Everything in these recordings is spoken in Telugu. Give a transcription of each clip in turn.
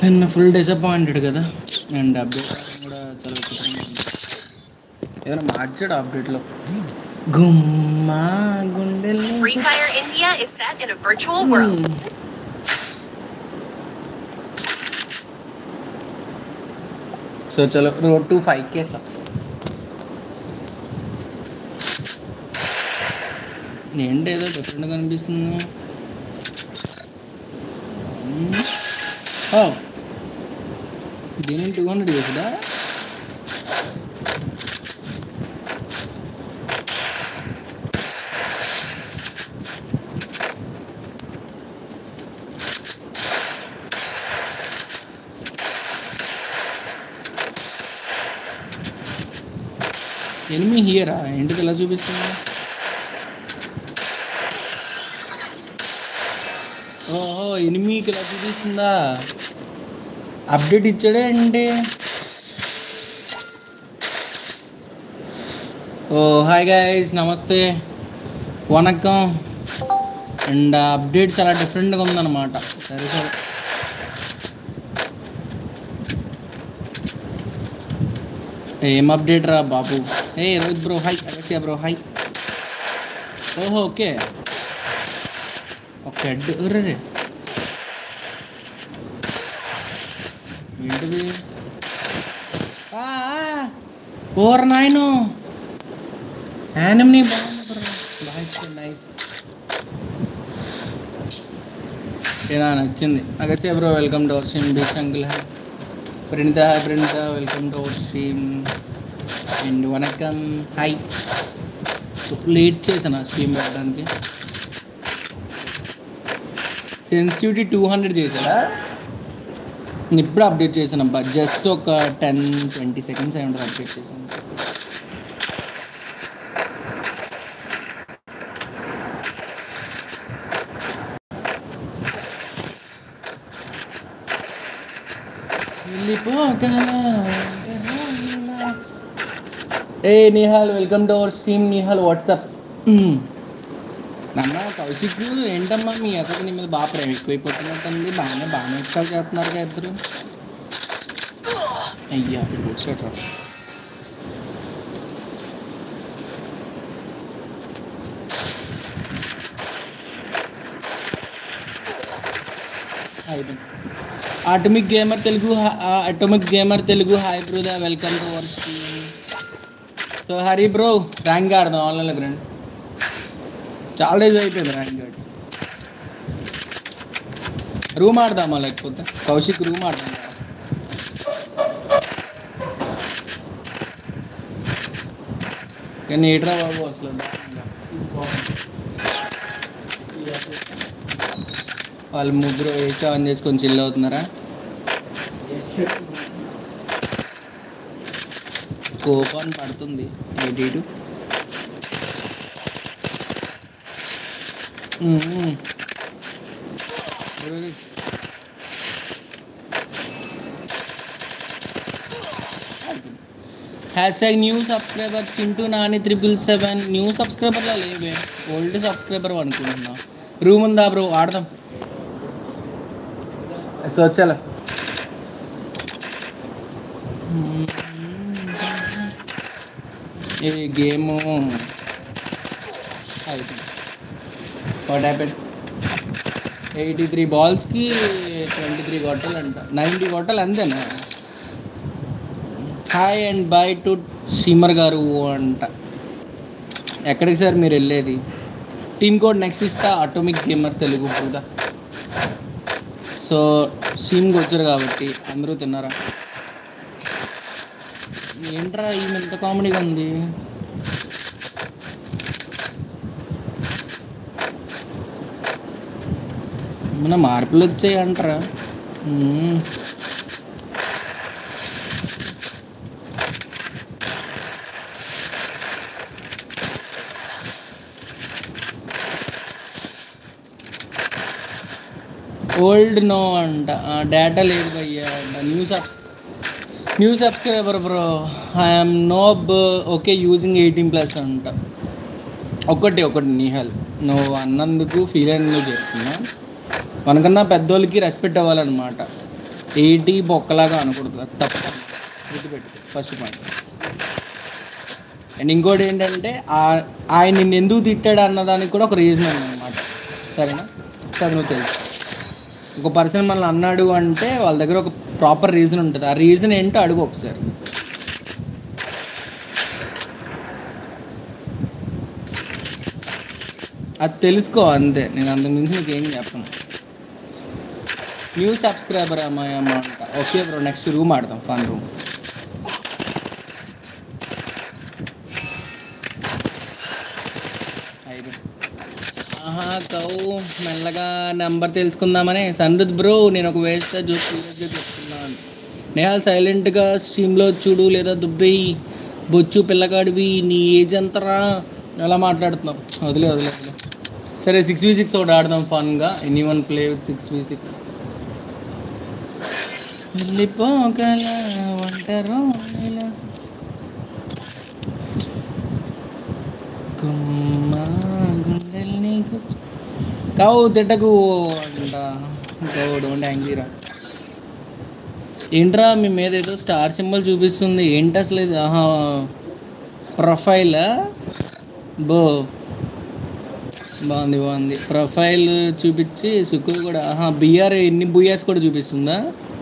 నిన్న ఫుల్ డిసప్పాయింటెడ్ కదా అండ్ అప్డేట్ కూడా చాలా విచిత్రంగా ఉంది ఏదైనా మార్చాడు అప్డేట్లో గుమ్మా గుండెలు Free Fire India is set in a virtual world. So చలో road to five K subs ఏంటి ఏదో డిఫరెంట్గా అనిపిస్తుంది ఓ దీని టూ హండ్రెడ్ చేసిదా ఎనిమి హియరా ఏంటిది ఇలా చూపిస్తుంది ఓహో ఎనిమికి ఇలా చూపిస్తుందా అప్డేట్ ఇచ్చాడే అంటే ఓ హాయ్ గైస్ నమస్తే వనక్కం అండ్ అప్డేట్ చాలా డిఫరెంట్గా ఉందన్నమాట సరే సరే ఏం అప్డేట్ రా బాబు ఏ రోహిత్ బ్రో హాయ్ అలసియా బ్రో హాయ్ ఓహో ఓకే ఒక హెడ్ రే ఏంటిది ఆ, ఆ, ఓర్ నాయను యానిమ్ని బాగుంది బ్రో నైస్ నైస్ ఇలా నచ్చింది Agasya bro welcome to our stream beach uncle hi Pranitha hi Pranitha welcome to our stream and వనకం హాయ్ సో లేట్ చేశాను ఆ స్ట్రీమ్ పెట్టడానికి సెన్సిటివిటీ టూ హండ్రెడ్ చేశాడా నేను ఇప్పుడు అప్డేట్ చేశాను అబ్బా జస్ట్ ఒక టెన్ ట్వంటీ సెకండ్స్ అయి ఉంటుంది అప్డేట్ చేశాను ఏ Nihal welcome to our stream Nihal WhatsApp నన్న కౌశిక్ ఏంటమ్మా మీ అక్కడికి నీ మీద బాగా ప్రేమ ఎక్కువైపోతున్నట్టుంది బాగానే బాగానే ఎక్స్ట్రా చేస్తున్నారు కదా ఇద్దరు అయ్యా ఇప్పుడు వచ్చాడు రా అయిపోయింది atomic gamer Telugu atomic gamer Telugu hi brother welcome to our stream so Hari bro rank ఆడదాం ఆన్లైన్లోకి రండి చాలా డేస్ అయిపోయింది ర్యాంక్ ఆడి రూమ్ ఆడదామా లేకపోతే కౌశిక్ రూమ్ ఆడదాం కానీ ఏట్రా బాబు అసలు వాళ్ళు ముగ్గురు ఏసీ ఆన్ చేసుకొని చిల్ అవుతున్నారా కోపాన్ పడుతుంది eighty two hash tag new subscriber Chintu Nani triple seven new సబ్స్క్రైబర్లో లేవే ఓల్డ్ సబ్స్క్రైబర్ అనుకుంటున్నా రూమ్ ఉందా బ్రో ఆడదాం సో చలో ఈ game what happen eighty three బాల్స్కి ట్వంటీ త్రీ కొట్టాలు అంట నైంటీ కొట్టాలి అంతేనా hi and bye to streamer గారు అంట ఎక్కడికి సార్ మీరు వెళ్ళేది టీమ్ కోడ్ నెక్స్ట్ ఇస్తా ఆటోమిక్ గేమర్ తెలుగు కూడా సో స్ట్రీమ్కి వచ్చారు కాబట్టి అందరూ తిన్నారా ఏంట్రా ఈమె ఎంత కామెడీగా ఉంది మన మార్పులు వచ్చాయి అంటారా మ్మ్. ఓల్డ్ నో అంట డేటా లేదు భయ్యా అంట new sub new subscriber bro I'm noob okay using eighteen plus అంట ఒకటి ఒకటి నిహాల్ నువ్వు అన్నందుకు ఫీల్ అయినందుకు చెప్తున్నా మనకన్నా పెద్దోళ్ళకి రెస్పెక్ట్ అవ్వాలన్నమాట ఏటి బొక్కలాగా అనకూడదు అది తప్పు గుర్తుపెట్టు ఫస్ట్ పాయింట్ అండ్ ఇంకోటి ఏంటంటే ఆ- ఆయన నిన్ను ఎందుకు తిట్టాడు అన్నదానికి కూడా ఒక రీజన్ ఉందన్నమాట సరేనా సరే నువ్వు తెలుసు ఒక పర్సన్ మనల్ని అన్నాడు అంటే వాళ్ళ దగ్గర ఒక ప్రాపర్ రీజన్ ఉంటుంది ఆ రీజన్ ఏంటో అడుగు ఒకసారి అది తెలుసుకో అంతే నేను అంతకు మించి నీకు ఏం చెప్పను న్యూ సబ్స్క్రైబర్ అమ్మాయి అమ్మ అంట ఓకే బ్రో నెక్స్ట్ రూమ్ ఆడదాం ఫన్ రూమ్ ఐదు ఆహా కౌ మెల్లగా నెంబర్ తెలుసుకుందామని సన్రుద్ బ్రో నేను ఒక వేస్తే జోక్ సీరియస్గా చెప్తున్నాను నేహాల్ సైలెంట్గా స్ట్రీమ్లో చూడు లేదా దుబ్బేయి బొచ్చు పిల్లగాడివి నీ ఏజ్ ఎంతరా ఎలా మాట్లాడుతున్నావు వదిలే వదిలే వదిలే సరే సిక్స్ వి సిక్స్ ఒకటి ఆడదాం ఫన్గా any one play with six V six వెళ్ళిపోగల ఒంటరో ఇలా గుమ్మ గుండెల్ని గు- కావు తిట్టకు అంట కావు డోంట్ యాంగ్లీరా ఏంట్రా మీ మీద ఏదో స్టార్ సింబల్ చూపిస్తుంది ఏంటి అసలు ఇది ఆహా ప్రొఫైల్ బో బాగుంది బాగుంది ప్రొఫైల్ చూపించి సుకు కూడా ఆహా బిఆర్ ఎన్ని బుయాస్ కూడా చూపిస్తుందా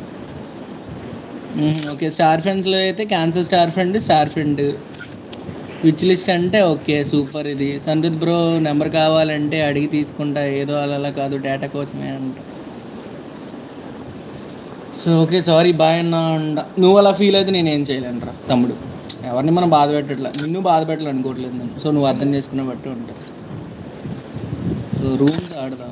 మ్మ్, ఓకే స్టార్ ఫ్రెండ్స్లో అయితే క్యాన్సర్ star friend star friend which list అంటే ఓకే సూపర్ ఇది సంరుద్ బ్రో నెంబర్ కావాలంటే అడిగి తీసుకుంటా ఏదో అలా అలా కాదు డేటా కోసమే అంట సో ఓకే సారీ బాయ్ అన్న అండ నువ్వు అలా ఫీల్ అయితే నేను ఏం చేయలేనురా తమ్ముడు ఎవరిని మనం బాధ పెట్టట్లే నిన్ను బాధ పెట్టాలి అనుకోవట్లేదు నేను సో నువ్వు అర్థం చేసుకునే బట్టి ఉంటా సో రూమ్స్ ఆడదాం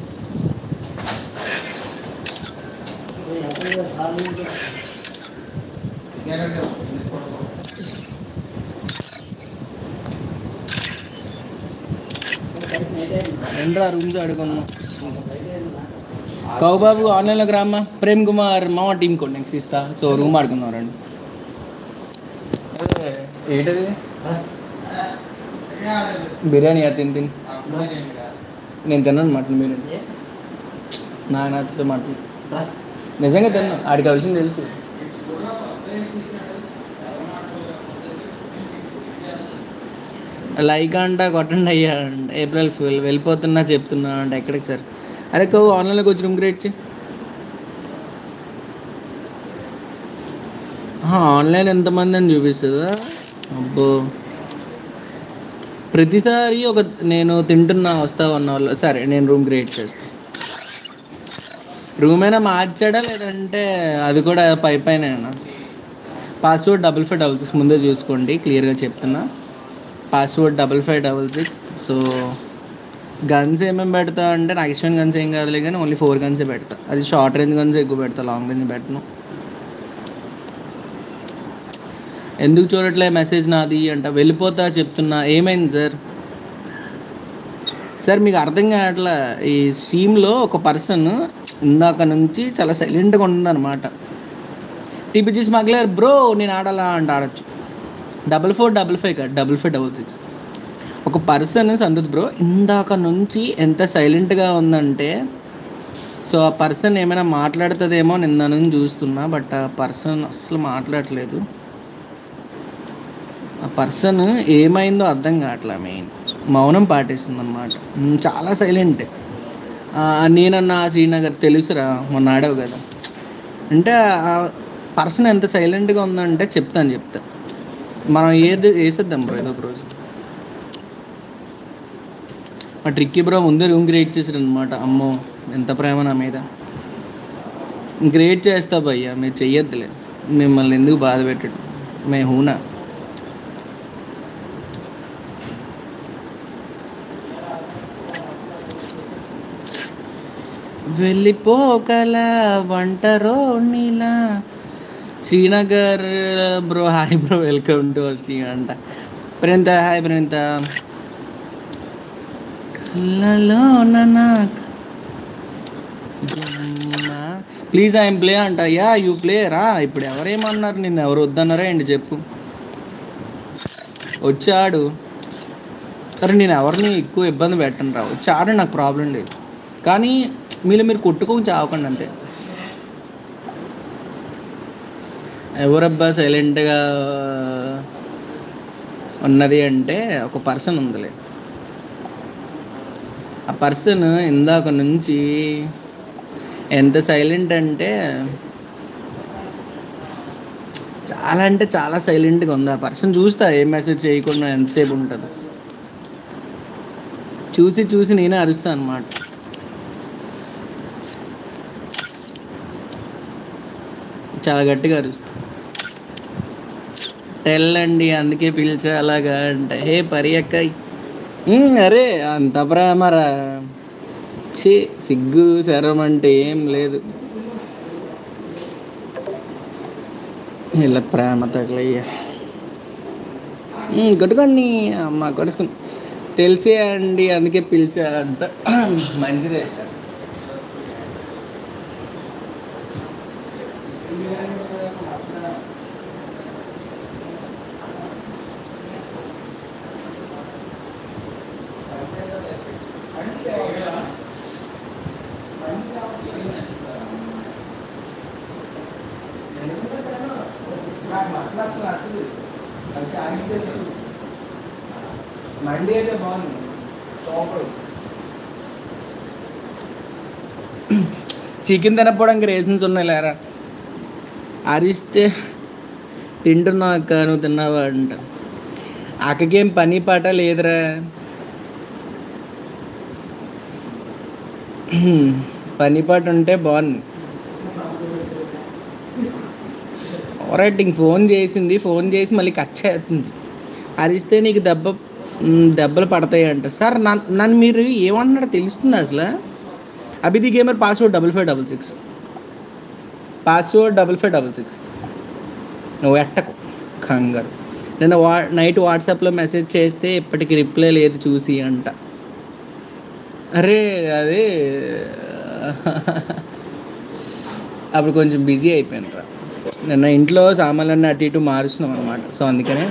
రెండ్రా రూమ్స్ ఆడుకున్నాం కౌబాబు ఆన్లైన్లోకి రామ్మా ప్రేమ్ కుమార్ మామ టీం కోడ్ నెక్స్ట్ ఇస్తా సో రూమ్ ఆడుకుందాం రండి ఏంటది బిర్యానీ తిని తిని నేను తిన్నాను మటన్ బిర్యానీ నాకు నచ్చితే మటన్ నిజంగా తిన్నా ఆడికి ఆ విషయం తెలుసు లైక్ అంట కొట్టండి అయ్యా అంట ఏప్రిల్ ఫుల్ వెళ్ళిపోతున్నా చెప్తున్నా అంట ఎక్కడికి సార్ అరే కో ఆన్లైన్లోకి వచ్చి రూమ్ క్రియేట్ చేయి ఆన్లైన్ ఎంతమంది అని చూపిస్తుందా అబ్బో ప్రతిసారి ఒక నేను తింటున్నా వస్తావన్న వాళ్ళు సరే నేను రూమ్ క్రియేట్ చేస్తాను రూమ్ అయినా మార్చాడా లేదంటే అది కూడా పై పైన password double five double six ముందే చూసుకోండి క్లియర్గా చెప్తున్నా password double five double six so guns ఏమేమి పెడతా అంటే నాకు ఇష్టమైన గన్స్ ఏం కాదులే కానీ ఓన్లీ ఫోర్ గన్సే పెడతా అది షార్ట్ రేంజ్ గన్స్ ఎక్కువ పెడతా లాంగ్ రేంజ్ పెట్టను ఎందుకు చూడట్లే మెసేజ్ నాది అంట వెళ్ళిపోతా చెప్తున్నా ఏమైంది సార్ సార్ మీకు అర్థం కావట్లే ఈ స్ట్రీమ్లో ఒక పర్సన్ ఇందాక నుంచి చాలా సైలెంట్గా ఉందన్నమాట టీపీజీ స్మగ్లర్ బ్రో నేను ఆడాలా అంటే ఆడచ్చు డబల్ ఫోర్ డబల్ ఫైవ్ కాదు డబల్ ఫైవ్ డబల్ సిక్స్ ఒక పర్సన్ సంరుద్ బ్రో ఇందాక నుంచి ఎంత సైలెంట్గా ఉందంటే సో ఆ పర్సన్ ఏమైనా మాట్లాడుతుందేమో నిన్న నుంచి చూస్తున్నా బట్ ఆ పర్సన్ అస్సలు మాట్లాడట్లేదు ఆ పర్సన్ ఏమైందో అర్థం కావట్లే మెయిన్ మౌనం పాటిస్తుంది అనమాట చాలా సైలెంట్ నేనన్నా శ్రీనగర్ తెలుసురా మొన్న ఆడావు కదా అంటే ఆ పర్సన్ ఎంత సైలెంట్గా ఉందంటే చెప్తాను చెప్తా మనం ఏది వేసేద్దాం బ్రో ఏదో ఒక రోజు మా ట్రిక్కీ బ్రో ముందే రూమ్ క్రియేట్ చేసారు అనమాట అమ్మో ఎంత ప్రేమ నా మీద క్రియేట్ చేస్తా భయ్యా మీరు చెయ్యొద్దులే మిమ్మల్ని ఎందుకు బాధ పెట్టడం మే హూనా వెళ్ళిపోగల వంటరో నీలా Srinagar bro hi bro welcome to Shri అంట ప్రింత హాయ్ ప్రింత కళ్ళలో ప్లీజ్ ఐఎమ్ ప్లే అంట యా యూ ప్లే రా ఇప్పుడు ఎవరేమన్నారు నిన్ను ఎవరు వద్దన్నారా ఏంటి చెప్పు వచ్చాడు సరే నేను ఎవరిని ఎక్కువ ఇబ్బంది పెట్టను రా వచ్చాడు నాకు ప్రాబ్లం లేదు కానీ మీరు మీరు కొట్టుకొని చావకండి అంతే ఎవరబ్బా సైలెంట్గా ఉన్నది అంటే ఒక పర్సన్ ఉందిలే ఆ పర్సన్ ఇందాక నుంచి ఎంత సైలెంట్ అంటే చాలా అంటే చాలా సైలెంట్గా ఉంది ఆ పర్సన్ చూస్తా ఏ మెసేజ్ చేయకుండా ఎంతసేపు ఉంటుంది చూసి చూసి నేనే అరుస్తాను అనమాట చాలా గట్టిగా అరుస్తా టెల్ అండి అందుకే పిలిచా అలాగా అంటే హే పరియక్క "ఉమ్, అరే అంత ప్రేమరా ఛీ సిగ్గు శరం అంటే ఏం లేదు ఇలా ప్రేమ తగలయ్యా "ఉమ్, కొట్టుకోండి అమ్మ కొట్టుకుని తెలిసే అండి అందుకే పిలిచా అంట మంచిదే సార్ మండి అయితే బాగుంది చికెన్ తినకపోవడానికి రేషన్స్ ఉన్నాయి లేరా అరిస్తే తింటున్నా అక్క నువ్వు తిన్నావా అంట అక్కకేం పని పాట లేదురా పని పాట ఉంటే బాగుంది రైటింగ్ ఫోన్ చేసింది ఫోన్ చేసి మళ్ళీ కట్ చేస్తుంది అరిస్తే నీకు దెబ్బ మ్, దెబ్బలు పడతాయి అంట సార్ నన్ను నన్ను మీరు ఏమన్నాడో తెలుస్తుంది అసలు అభిది gamer password double five double six password double five double six నువ్వు ఎట్టకు కంగారు నేను వా నైట్ వాట్సాప్లో మెసేజ్ చేస్తే ఇప్పటికి రిప్లై లేదు చూసి అంట అరే అదే అప్పుడు కొంచెం బిజీ అయిపోయాను రా నిన్న ఇంట్లో సామాన్లన్నీ అటు ఇటు మారుస్తున్నాం అనమాట సో అందుకనే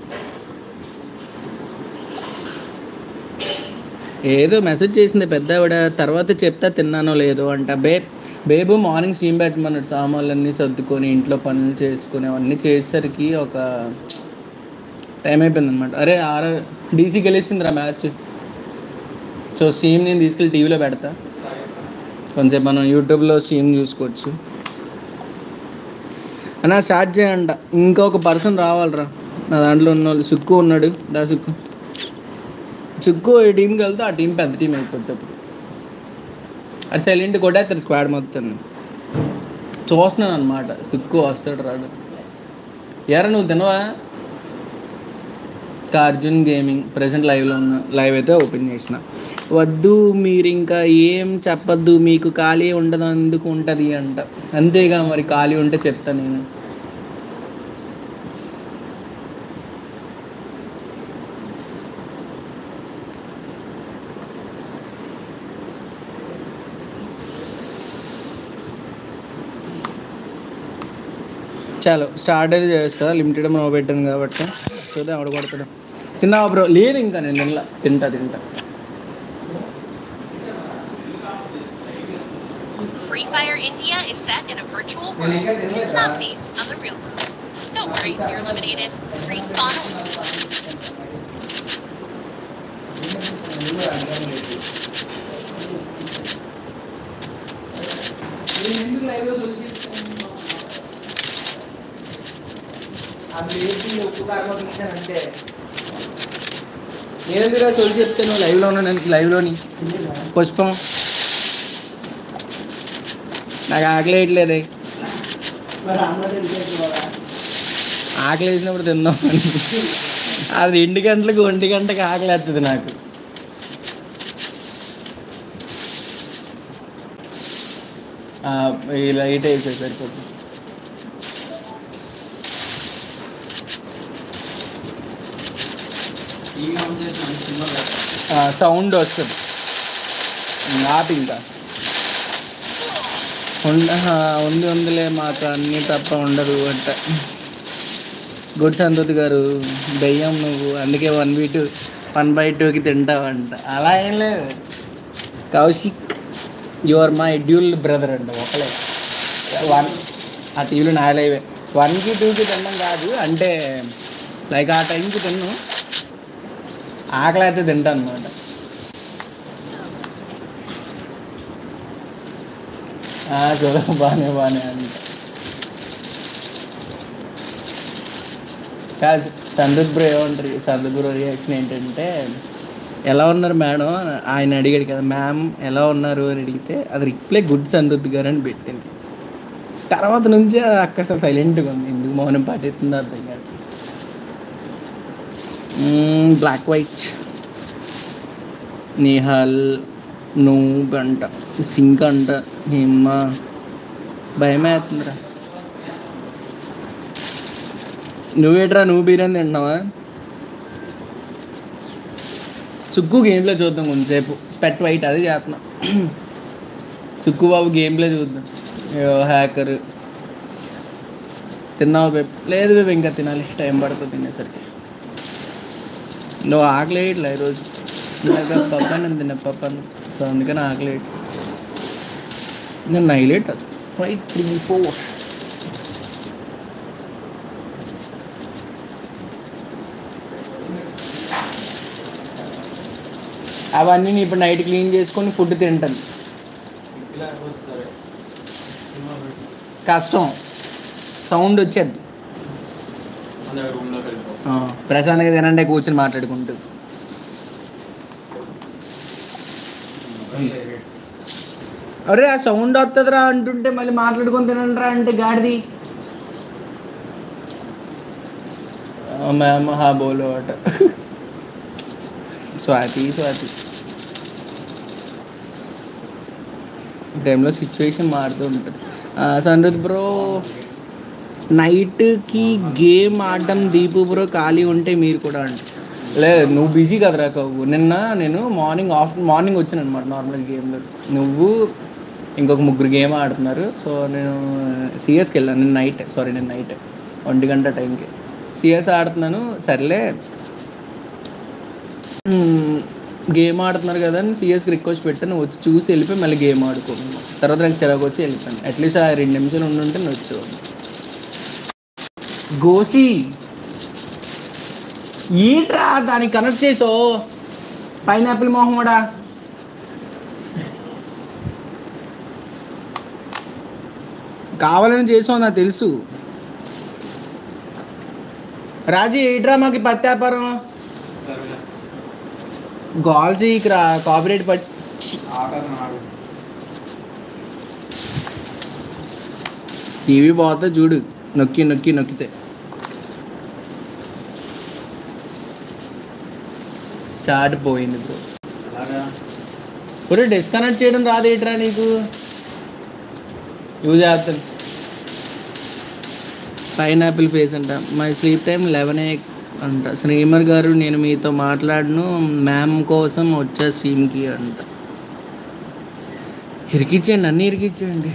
ఏదో మెసేజ్ చేసింది పెద్ద ఆవిడ తర్వాత చెప్తా తిన్నానో లేదో అంట బే బేబు మార్నింగ్ స్టీమ్ పెట్టమన్నాడు సామాన్లన్నీ సర్దుకొని ఇంట్లో పనులు చేసుకుని అవన్నీ చేసేసరికి ఒక టైం అయిపోయింది అనమాట అరే ఆరు డీసీ గెలిచిందిరా మ్యాచ్ సో స్ట్రీమ్ నేను తీసుకెళ్ళి టీవీలో పెడతా కొంచెం మనం యూట్యూబ్లో స్ట్రీమ్ చూసుకోవచ్చు అన్నా స్టార్ట్ చేయంట ఇంకొక పర్సన్ రావాలిరా నా దాంట్లో ఉన్న వాళ్ళు సుక్కు ఉన్నాడు దా సుక్కు సుక్కు ఈ టీంకి వెళ్తే ఆ టీం పెద్ద టీం అయిపోద్ది అప్పుడు అది సైలెంట్ కొట్టేస్తారు స్క్వాడ్ మొత్తం చూస్తున్నాను అనమాట సుక్కు వస్తాడు రాడు ఎరా నువ్వు తినవా కార్జున్ గేమింగ్ ప్రజెంట్ లైవ్లో ఉన్న లైవ్ అయితే ఓపెన్ చేసిన వద్దు మీరు ఇంకా ఏం చెప్పద్దు మీకు ఖాళీ ఉండదు అందుకు ఉంటుంది అంట అంతేగా మరి ఖాళీ ఉంటే చెప్తా నేను చాలు స్టార్ట్ అయితే చేస్తా లిమిటెడ్ మనం పెట్టాను కాబట్టి చూద్దాం ఆవిడ కొడతాడు తిన్నావా బ్రో లేదు ఇంకా నేను తినలా తింటా తింటా Free Fire India is set in a virtual world. It's not based on the real world. Don't worry if you're eliminated. Respawn awaits. నేనెందుకు సొలి చెప్తే నువ్వు లైవ్లో ఉన్నాను లైవ్లోని పుష్పం నాకు ఆకలి వేయట్లేదే ఆకలి వేసినప్పుడు తిందాం అది రెండు గంటలకు ఒంటి గంటకి ఆకలి వేస్తుంది నాకు ఆ, ఈ లైట్ వేసే సరిపోతుంది సౌండ్ వస్తుంది ఆపి ఇంకా ఉండ ఆ, ఉంది ఉందిలే మాకు అన్నీ తప్ప ఉండదు అంట గుడ్ సంతోష్ గారు దయ్యం నువ్వు అందుకే one by two one by టూకి తింటావంట అలా ఏం లేదు Kaushik you are my dual brother అంట ఒకలే వన్ ఆ టీవీలో నా లైవే వన్కి టూకి తినడం కాదు అంటే లైక్ ఆ టైంకి తిన్ను ఆకలి అయితే తింటాను అనమాట చలో బాగానే బాగానే అంట కాదు సందీప్ బ్రో ఏమంటారు సందీప్ బ్రో రియాక్షన్ ఏంటంటే ఎలా ఉన్నారు మేడం ఆయన అడిగాడు కదా మ్యామ్ ఎలా ఉన్నారు అని అడిగితే అది రిప్లై గుడ్ సందీప్ గారు అని పెట్టింది తర్వాత నుంచి అది అక్క అసలు సైలెంట్గా ఉంది ఎందుకు మౌనం పాటిస్తుందో అర్థం కాదు బ్లాక్ వైట్ నిహాల్ నువ్వు అంట సింక్ అంట హిమ్మ భయమే అవుతుందిరా నువ్వేట్రా నువ్వు బిర్యానీ తింటున్నావా సుక్కు గేమ్లో చూద్దాం కొంచెంసేపు స్పెట్ వైట్ అది చేస్తున్నా సుక్కు బాబు గేమ్లో చూద్దాం హ్యాకర్ తిన్నావు బేబ్ లేదు బేబ్ ఇంకా తినాలి టైం పడుతుంది తినేసరికి నువ్వు ఆకలి వేయట్లే ఈరోజు పప్ప నేను తిన్నా పప్ప సో అందుకని ఆకలి వేయట్లే. నేను నైలేట్ ఫైవ్ త్రీ ఫోర్ అవన్నీ నేను ఇప్పుడు నైట్ క్లీన్ చేసుకొని ఫుడ్ తింటాను కష్టం సౌండ్ వచ్చేది ప్రశాంతంగా తినండి కూర్చొని మాట్లాడుకుంటూ అరే ఆ సౌండ్ వస్తుందిరా అంటుంటే మళ్ళీ మాట్లాడుకొని తినండి రా అంటే గాడిది మ్యామ్ హా బోలో అట స్వాతి స్వాతి ఈ టైంలో సిచ్యువేషన్ మారుతూ ఉంటుంది సంరుద్ బ్రో నైట్కి గేమ్ ఆడడం దీపు బ్రో ఖాళీ ఉంటే మీరు కూడా అండి లేదు నువ్వు బిజీ కదరా కవ్వు నిన్న నేను మార్నింగ్ ఆఫ్టర్ మార్నింగ్ వచ్చాను అనమాట నార్మల్ గేమ్లో నువ్వు ఇంకొక ముగ్గురు గేమ్ ఆడుతున్నారు సో నేను సిఎస్కి వెళ్ళాను నేను నైట్ సారీ నేను నైట్ ఒంటి గంట టైంకి సిఎస్ ఆడుతున్నాను సర్లే మ్మ్, గేమ్ ఆడుతున్నారు కదా అని సిఎస్కి రిక్వెస్ట్ పెట్టాను వచ్చి చూసి వెళ్ళిపోయి మళ్ళీ గేమ్ ఆడుకోను తర్వాత నాకు చిరాకు వచ్చి వెళ్ళిపోయాను అట్లీస్ట్ ఆ రెండు నిమిషాలు ఉండుంటే నేను వచ్చేవాడు గోసి ఏంట్రా దానికి కనెక్ట్ చేసో పైనాపిల్ మొహం కూడా కావాలని చేసావు నాకు తెలుసు రాజీ ఏంట్రా మాకు ఈ పత్తి వ్యాపారం గోల్ చేయకురా కాపరేట్ పట్టి టీవీ పోతే చూడు నొక్కి నొక్కి నొక్కితే చాట్ పోయింది బ్రో ఒరే డిస్కనెక్ట్ చేయడం రాదేట్రా నీకు యూజ్ చేస్తాను పైనాపిల్ ఫేస్ అంట మై స్లీప్ టైం లెవెన్ ఏ అంట శ్రీమర్ గారు నేను మీతో మాట్లాడను మ్యామ్ కోసం వచ్చా స్ట్రీమ్కి అంట ఇరికిచ్చేయండి అన్నీ ఇరికిచ్చేయండి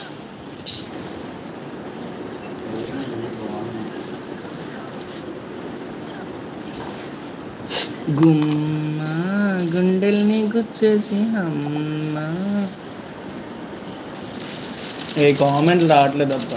గుమ్మ గుండెల్ని గుచ్చేసి అమ్మ ఏ కామెంట్లు రావట్లేదు అబ్బా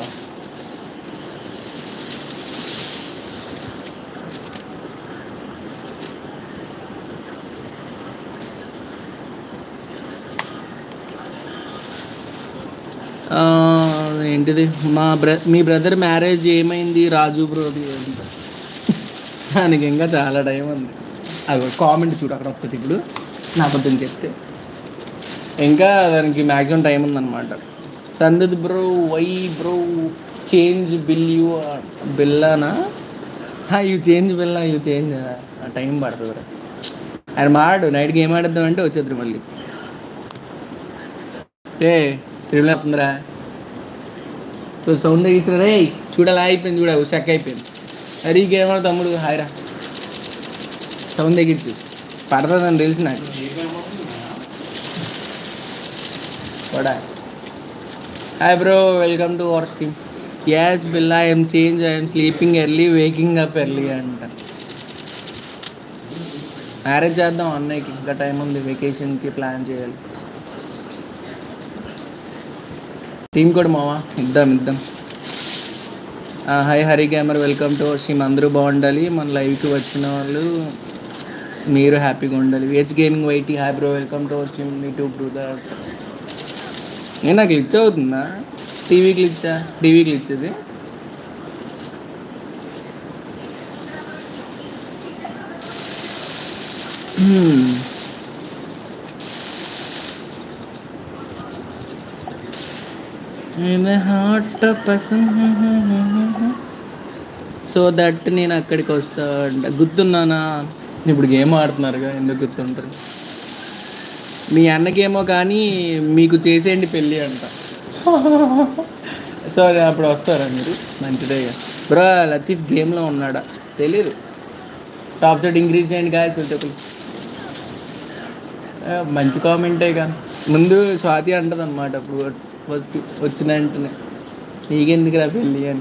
ఆ, ఏంటిది మా బ్ర మీ బ్రదర్ మ్యారేజ్ ఏమైంది రాజు బ్రోది అంట దానికి ఇంకా చాలా టైం ఉంది అది కామెంట్ చూడు అక్కడ వస్తుంది ఇప్పుడు నా అబద్ధం చెప్తే ఇంకా దానికి మ్యాక్సిమం టైం ఉందన్నమాట సందద్ bro why bro change bill you బిల్లానా యూ చేంజ్ బిల్లా యూ చేంజ్ టైం పడుతుంది రా ఆయన మాడు నైట్ గేమ్ ఆడేద్దాం అంటే వచ్చేద్దరు మళ్ళీ ఏ తిరుమల వస్తుందిరా సౌండ్ తగ్గించిన రే చూడాలి అయిపోయింది చూడ షక్ అయిపోయింది అరే ఈ గేమ్ తమ్ముడు హాయ్రా సౌండ్ తగ్గించు పడుతుందని తెలుసు నాకు కూడా hi bro welcome to our stream yes bill I'm change I'm sleeping early waking up early అంట మ్యారేజ్ చేద్దాం అన్నయ్యకి ఇంకా టైం ఉంది వెకేషన్కి ప్లాన్ చేయాలి టీం కూడా మావా ఇద్దాం ఇద్దాం hi Hari gamer welcome to వర్షిమ్ అందరూ బాగుండాలి మన లైవ్కి వచ్చిన వాళ్ళు మీరు హ్యాపీగా ఉండాలి VH gaming YT hi bro welcome to వర్షిమ్ మీ టూ బ్రదర్ నేను నాకు గ్లిచ్ అవుతుందా టీవీ గ్లిచ్చా టీవీ గ్లిచ్ ఇది Hmm. హార్ట్ సో దట్ నేను అక్కడికి వస్తా అంట గుర్తున్నానా ఇప్పుడు గేమ్ ఆడుతున్నారుగా ఎందుకు గుర్తుంటారు మీ అన్నకేమో కానీ మీకు చేసేయండి పెళ్ళి అంట సో అప్పుడు వస్తారా మీరు మంచిదే బ్రో లతీఫ్ గేమ్లో ఉన్నాడా తెలీదు టాప్ సెట్ ఇంక్రీజ్ చేయండి గాయస్ కొంచెం ఆ, మంచి కామెంటేగా ముందు స్వాతి అంటది అనమాట అప్పుడు ఫస్ట్ వచ్చిన వెంటనే నీకెందుకురా పెళ్ళి అని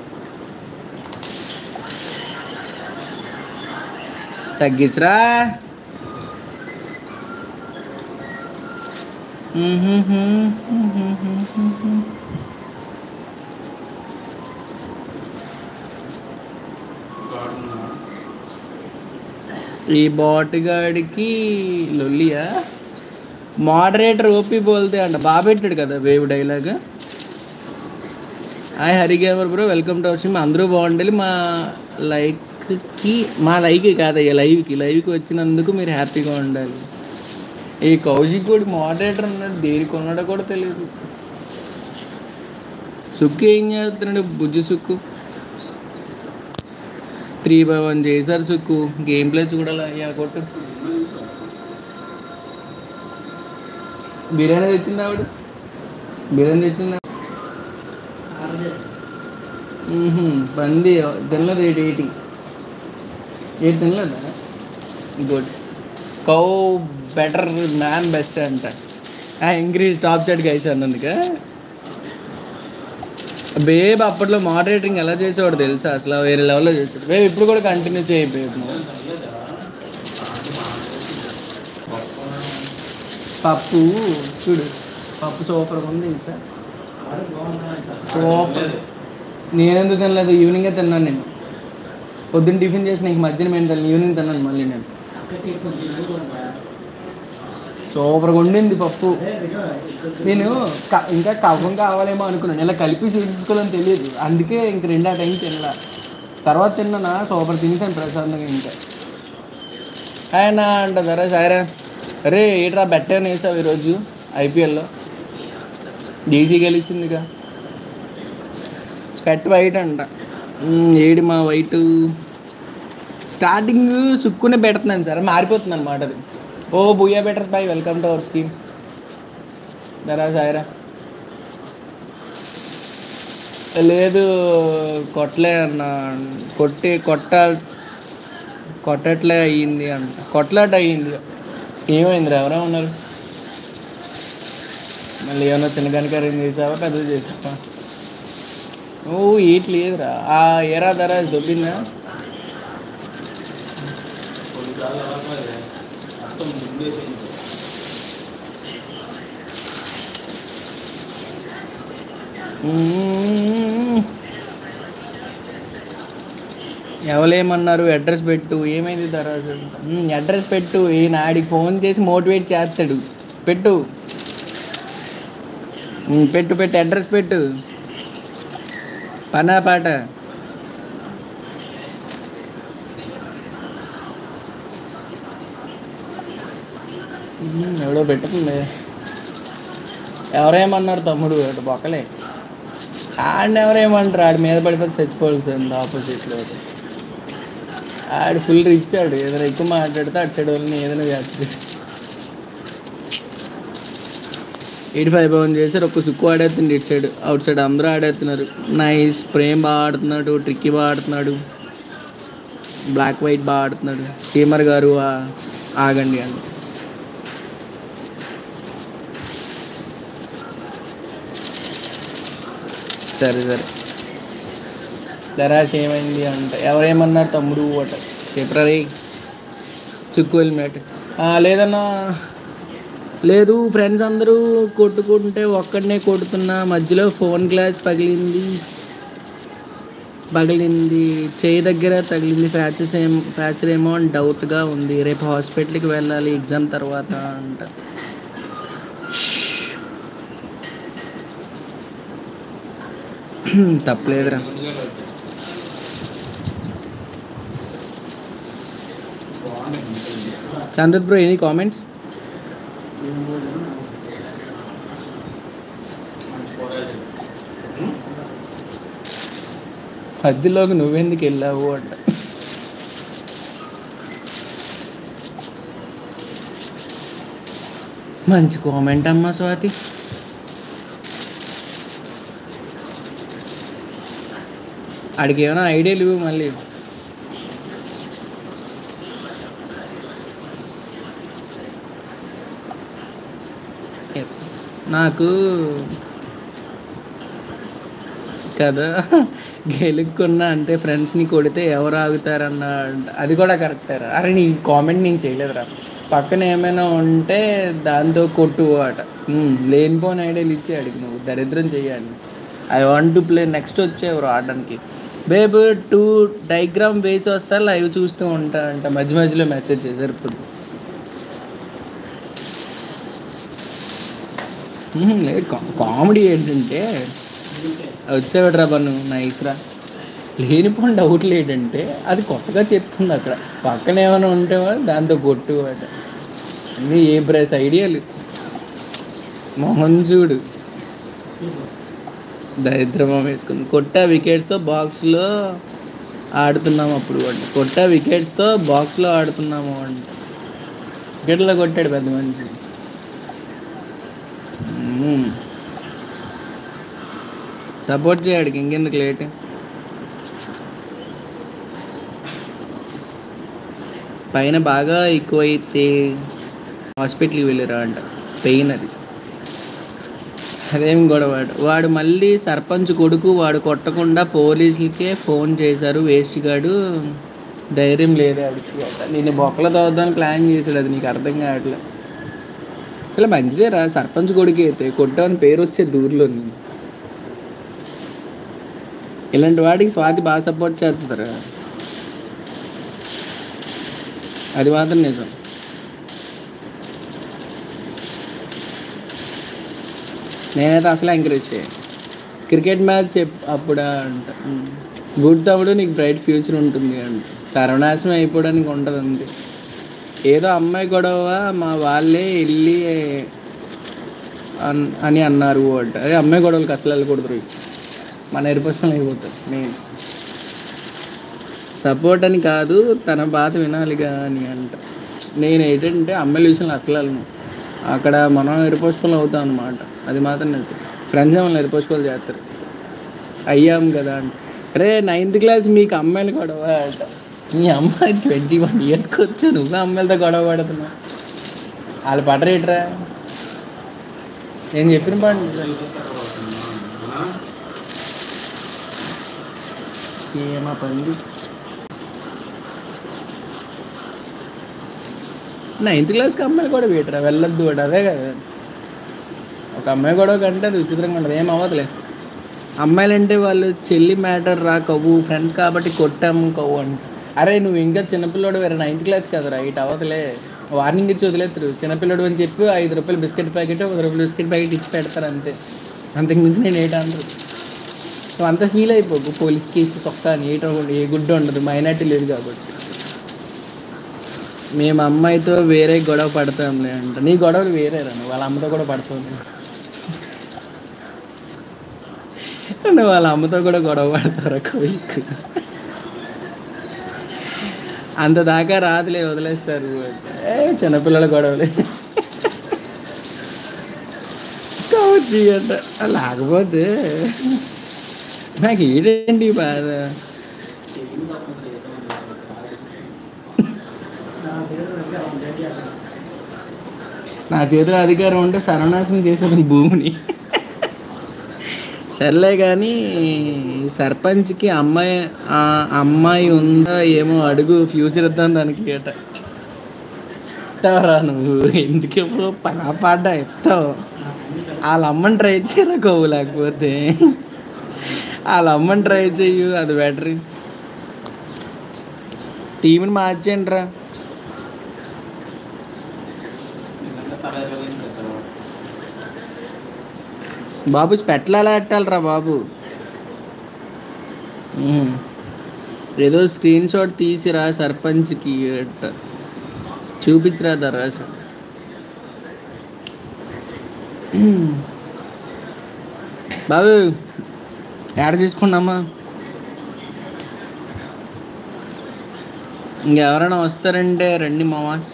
తగ్గించరా ఈ బాట్ గాడికి లొల్లియా మోడరేటర్ ఓపి బోల్తే అంట బాగా పెట్టాడు కదా wave dialogue hi Hari gamer bro welcome to Varsham అందరూ బాగుండాలి మా లైక్కి మా లైక్ కాదయ్యా లైవ్కి లైవ్కి వచ్చినందుకు మీరు హ్యాపీగా ఉండాలి ఈ కౌశిక్ కూడా మోడరేటర్ ఉన్నాడు దేనికి ఉన్నాడో కూడా తెలియదు సుక్కు ఏం చేస్తున్నాడు బుజ్జి సుక్కు త్రీ బై వన్ చేశారు సుక్కు గేమ్ ప్లే చూడాలి అయ్యా కొట్టు బిర్యానీ తెచ్చింది ఆవిడ బిర్యానీ తెచ్చిందా మ్మ్హ. పంది తినలేదు ఎయిట్ ఎయిటీ ఎయిట్ తినలేదా good cow better man best అంట ఇంక్రీజ్ టాప్ చాట్ గైస్ అన్నందుక బేబ్ అప్పట్లో మోడరేటింగ్ ఎలా చేసేవాడు తెలుసా అసలు వేరే లెవెల్లో చేసాడు బేబ్ ఇప్పుడు కూడా కంటిన్యూ చేయి బేబ్ నువ్వు. పప్పు చూడు పప్పు సూపర్ ఉంది తెలుసా సూపర్ నేనెందుకు తినలేదు ఈవినింగే తిన్నాను నేను పొద్దున్న టిఫిన్ చేసి నీకు మధ్యాహ్నం మేము తిన్నాను ఈవినింగ్ తిన్నాను మళ్ళీ నేను సూపర్గా ఉండింది పప్పు నేను క- ఇంకా కవ్వం కావాలేమో అనుకున్నాను ఇలా కలిపి చేసుకోవాలని తెలియదు అందుకే ఇంక రెండు ఆ టైం తినలా తర్వాత తిన్నానా సూపర్ తినేసాను ప్రశాంతంగా ఇంకా ఆయన అంటారా సరే అరే ఏట్రా బెటర్ వేసావు ఈరోజు ఐపీఎల్లో డీసీ గెలిచిందిగా స్పెట్ వైట్ అంట మ్మ్, ఏడి మా వైట్ స్టార్టింగ్ సుక్కునే పెడుతున్నాను సార్ మారిపోతుంది అనమాట అది ఓ బుయ్యా better boy welcome to our stream దరా సాయరా లేదు కొట్టలే అన్న కొట్టి కొట్ట కొట్టట్లే అయ్యింది అంట కొట్లాట అయ్యింది ఏమైందిరా ఎవరో ఉన్నారు మళ్ళీ ఏమన్నా చిన్న కనకారం చేసావా పెద్దది చేసావా ఓ ఏట్ లేదురా ఆ ఏరా ధర దొబ్బిందా మ్మ్. ఎవరేమన్నారు అడ్రస్ పెట్టు ఏమైంది ధర అడ్రస్ పెట్టు ఈయన ఆడికి ఫోన్ చేసి మోటివేట్ చేస్తాడు పెట్టు మ్మ్, పెట్టు పెట్టు అడ్రస్ పెట్టు పనా పాట మ్మ్, ఎవడో పెట్టుకుంది ఎవరేమన్నారు తమ్ముడు అటు బొక్కలే ఆడిని ఎవరేమంటారు ఆడి మీద పడిపోతే చచ్చిపోతుంది ఆపోజిట్లో ఆడు ఫుల్ రిచ్ ఆడు ఏదైనా ఎక్కువ మాట్లాడితే అటు సైడ్ వాళ్ళని ఏదైనా చేస్తుంది ఎయిటీ ఫైవ్ పవన్ చేశారు ఒక సుక్కు ఆడేస్తుంది ఇటు సైడ్ అవుట్ సైడ్ అందరూ ఆడేస్తున్నారు నైస్ ప్రేమ్ బాగా ఆడుతున్నాడు ట్రిక్కీ బాగా ఆడుతున్నాడు బ్లాక్ వైట్ బాగా ఆడుతున్నాడు స్టీమర్ గారు ఆ- ఆగండి అండి సరే సరే దరాశ ఏమైంది అంట ఎవరేమన్నారు తమ్ముడు అట చెప్పరా రే చుక్కు హెల్మెట్ లేదన్నా లేదు ఫ్రెండ్స్ అందరూ కొట్టుకుంటే ఒక్కడనే కొడుతున్నా మధ్యలో ఫోన్ గ్లాస్ పగిలింది పగిలింది చేయి దగ్గర తగిలింది ఫ్రాక్చర్స్ ఏం ఫ్రాక్చర్ ఏమో అని డౌట్గా ఉంది రేపు హాస్పిటల్కి వెళ్ళాలి ఎగ్జామ్ తర్వాత అంట తప్పలేదురా చంద్రత్ బ్రో ఎనీ కామెంట్స్ హద్దులోకి నువ్వెందుకు వెళ్ళావు అంట మంచి కామెంట్ అమ్మా స్వాతి ఆడికి ఏమైనా ఐడియాలు ఇవ్వు మళ్ళీ నాకు కదా గెలుక్కున్నా అంటే ఫ్రెండ్స్ని కొడితే ఎవరు ఆగుతారన్న అది కూడా కరెక్టేరా అరే నీ కామెంట్ నేను చేయలేదురా పక్కన ఏమైనా ఉంటే దాంతో కొట్టు అట ఉమ్, లేనిపోని ఐడియాలు ఇచ్చి అడిగి నువ్వు దరిద్రం చేయాలి I want to play next వచ్చేవారు ఆడడానికి బేబ్ టూ డైగ్రామ్ వేసి వస్తా లైవ్ చూస్తూ ఉంటా అంట మధ్య మధ్యలో మెసేజ్ చేశారు ఇప్పుడు ఉహుం, లేదు కా- కామెడీ ఏంటంటే వచ్చేవాడు రా బన్ను నైస్ రా లేనిపోయిన డౌట్లు ఏంటంటే అది కొత్తగా చెప్తుంది అక్కడ పక్కన ఏమైనా ఉంటే దాంతో కొట్టు అట అన్నీ ఏ బ్రెత్ ఐడియాలు మొహం చూడు దరిద్రమం వేసుకుంది కొట్ట వికెట్స్తో బాక్స్లో ఆడుతున్నాము అప్పుడు వాడు కొట్ట వికెట్స్తో బాక్స్లో ఆడుతున్నాము అంట వికెట్లో కొట్టాడు పెద్ద మనిషి మ్మ్. సపోర్ట్ చేయడానికి ఇంకెందుకు లేట్ పైన బాగా ఎక్కువైతే హాస్పిటల్కి వెళ్ళిరా అంట పెయిన్ అది అదేం గొడవ వాడు వాడు మళ్ళీ సర్పంచ్ కొడుకు వాడు కొట్టకుండా పోలీసులకే ఫోన్ చేశారు వేస్ట్ గాడు ధైర్యం లేదు ఆడికి అట నేను బొక్కలు తవ్వుదాన్ని ప్లాన్ చేశాడు అది నీకు అర్థం కావట్లే అసలు మంచిదేరా సర్పంచ్ కొడుకు అయితే కొట్టామని పేరు వచ్చే దూరిలో ఇలాంటి వాడికి స్వాతి బాగా సపోర్ట్ చేస్తుంటారా అది మాత్రం నిజం నేనైతే అసలు ఎంకరేజ్ చేయ క్రికెట్ మ్యాచ్ చెప్ అప్పుడా అంట గుడ్ తప్పుడు నీకు బ్రైట్ ఫ్యూచర్ ఉంటుంది అంట సర్వనాశనం అయిపోవడానికి ఉంటుంది అంతే ఏదో అమ్మాయి గొడవ మా వాళ్ళే వెళ్ళి అన్- అని అన్నారు అంట అదే అమ్మాయి గొడవలకు అసలు వెళ్ళకూడదు మన ఎరుపక్షం అయిపోతుంది మెయిన్ సపోర్ట్ అని కాదు తన బాధ వినాలిగా అని అంట నేను ఏంటంటే అమ్మాయిల విషయంలో అసలు వెళ్ళను అక్కడ మనం ఎరుపక్షలు అవుతాం అనమాట అది మాత్రం నిజం ఫ్రెండ్స్ ఏమన్నా ఎరుపక్షలు చేస్తారు అయ్యాం కదా అంటే రే నైన్త్ క్లాస్ మీకు అమ్మాయిలు గొడవ అంట మీ అమ్మాయి ట్వంటీ వన్ ఇయర్స్కి వచ్చి నువ్వు అమ్మాయిలతో గొడవ పడుతున్నావు వాళ్ళు పడరేట్రా నేను చెప్పిన పండు సీమ పంది నైన్త్ క్లాస్కి అమ్మాయిలు కూడా వేయటరా వెళ్ళొద్దు కూడా అదే కదా ఒక అమ్మాయి గొడవ కంటే అది విచిత్రంగా ఉండదు ఏం అవ్వదులే అమ్మాయిలు అంటే వాళ్ళు చెల్లి మ్యాటర్ రా కవ్వు ఫ్రెండ్స్ కాబట్టి కొట్టాము కవ్వు అంట అరే నువ్వు ఇంకా చిన్నపిల్లడు వేరే నైన్త్ క్లాస్ కదరా ఇటు అవ్వదులే వార్నింగ్ ఇచ్చి వదిలేస్తారు చిన్నపిల్లడు అని చెప్పి ఐదు రూపాయలు బిస్కెట్ ప్యాకెట్ ఒక రూపాయలు బిస్కెట్ ప్యాకెట్ ఇచ్చి పెడతారు అంతే అంతకు మించి నేను ఏట అంటారు నువ్వు అంత ఫీల్ అయిపోకు పోలీస్కి ఇచ్చి తొక్క అని ఏట ఏ గుడ్డ ఉండదు మైనార్టీ లేదు కాబట్టి మేము అమ్మాయితో వేరే గొడవ పడతాంలే అంట నీ గొడవలు వేరే రాను వాళ్ళ అమ్మతో కూడా పడుతుంది నువ్వు వాళ్ళ అమ్మతో కూడా గొడవ పడతారా కౌశిక్ అంత దాకా రాదులే వదిలేస్తారు ఏ చిన్నపిల్లల గొడవలే కౌచి అంట లేకపోతే నాకు ఏంటండి ఈ బాధ నా చేతిలో అధికారం ఉంటే సర్వనాశనం చేసేది భూమిని సర్లే కానీ సర్పంచ్కి అమ్మాయి ఆ అమ్మాయి ఉందా ఏమో అడుగు ఫ్యూచర్ ఇద్దాం దానికి అట ఎత్తావరా నువ్వు ఎందుకేమో పనాపాట ఎత్తావు వాళ్ళ అమ్మని ట్రై చేయరా కోవు లేకపోతే వాళ్ళ అమ్మని ట్రై చెయ్యు అది బెటర్ టీంని మార్చేయండి రా బాబు పెట్టలు ఎలా పెట్టాలిరా బాబు ఉమ్. ఏదో స్క్రీన్ షాట్ తీసిరా సర్పంచ్కి అట్ట చూపించరా దరాశ బాబు యాడ్ చేసుకున్నామా ఇంకెవరైనా వస్తారంటే రండి మామాస్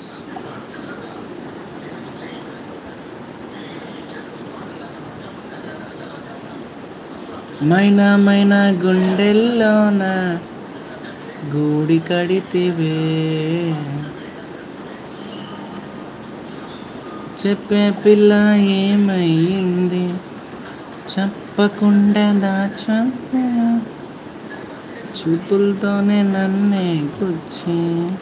మైనా మైనా గుండెల్లోన గూడి కడితివే చెప్పే పిల్ల ఏమయ్యింది చెప్పకుండా దాచే చూపులతోనే నన్నే గుచ్చి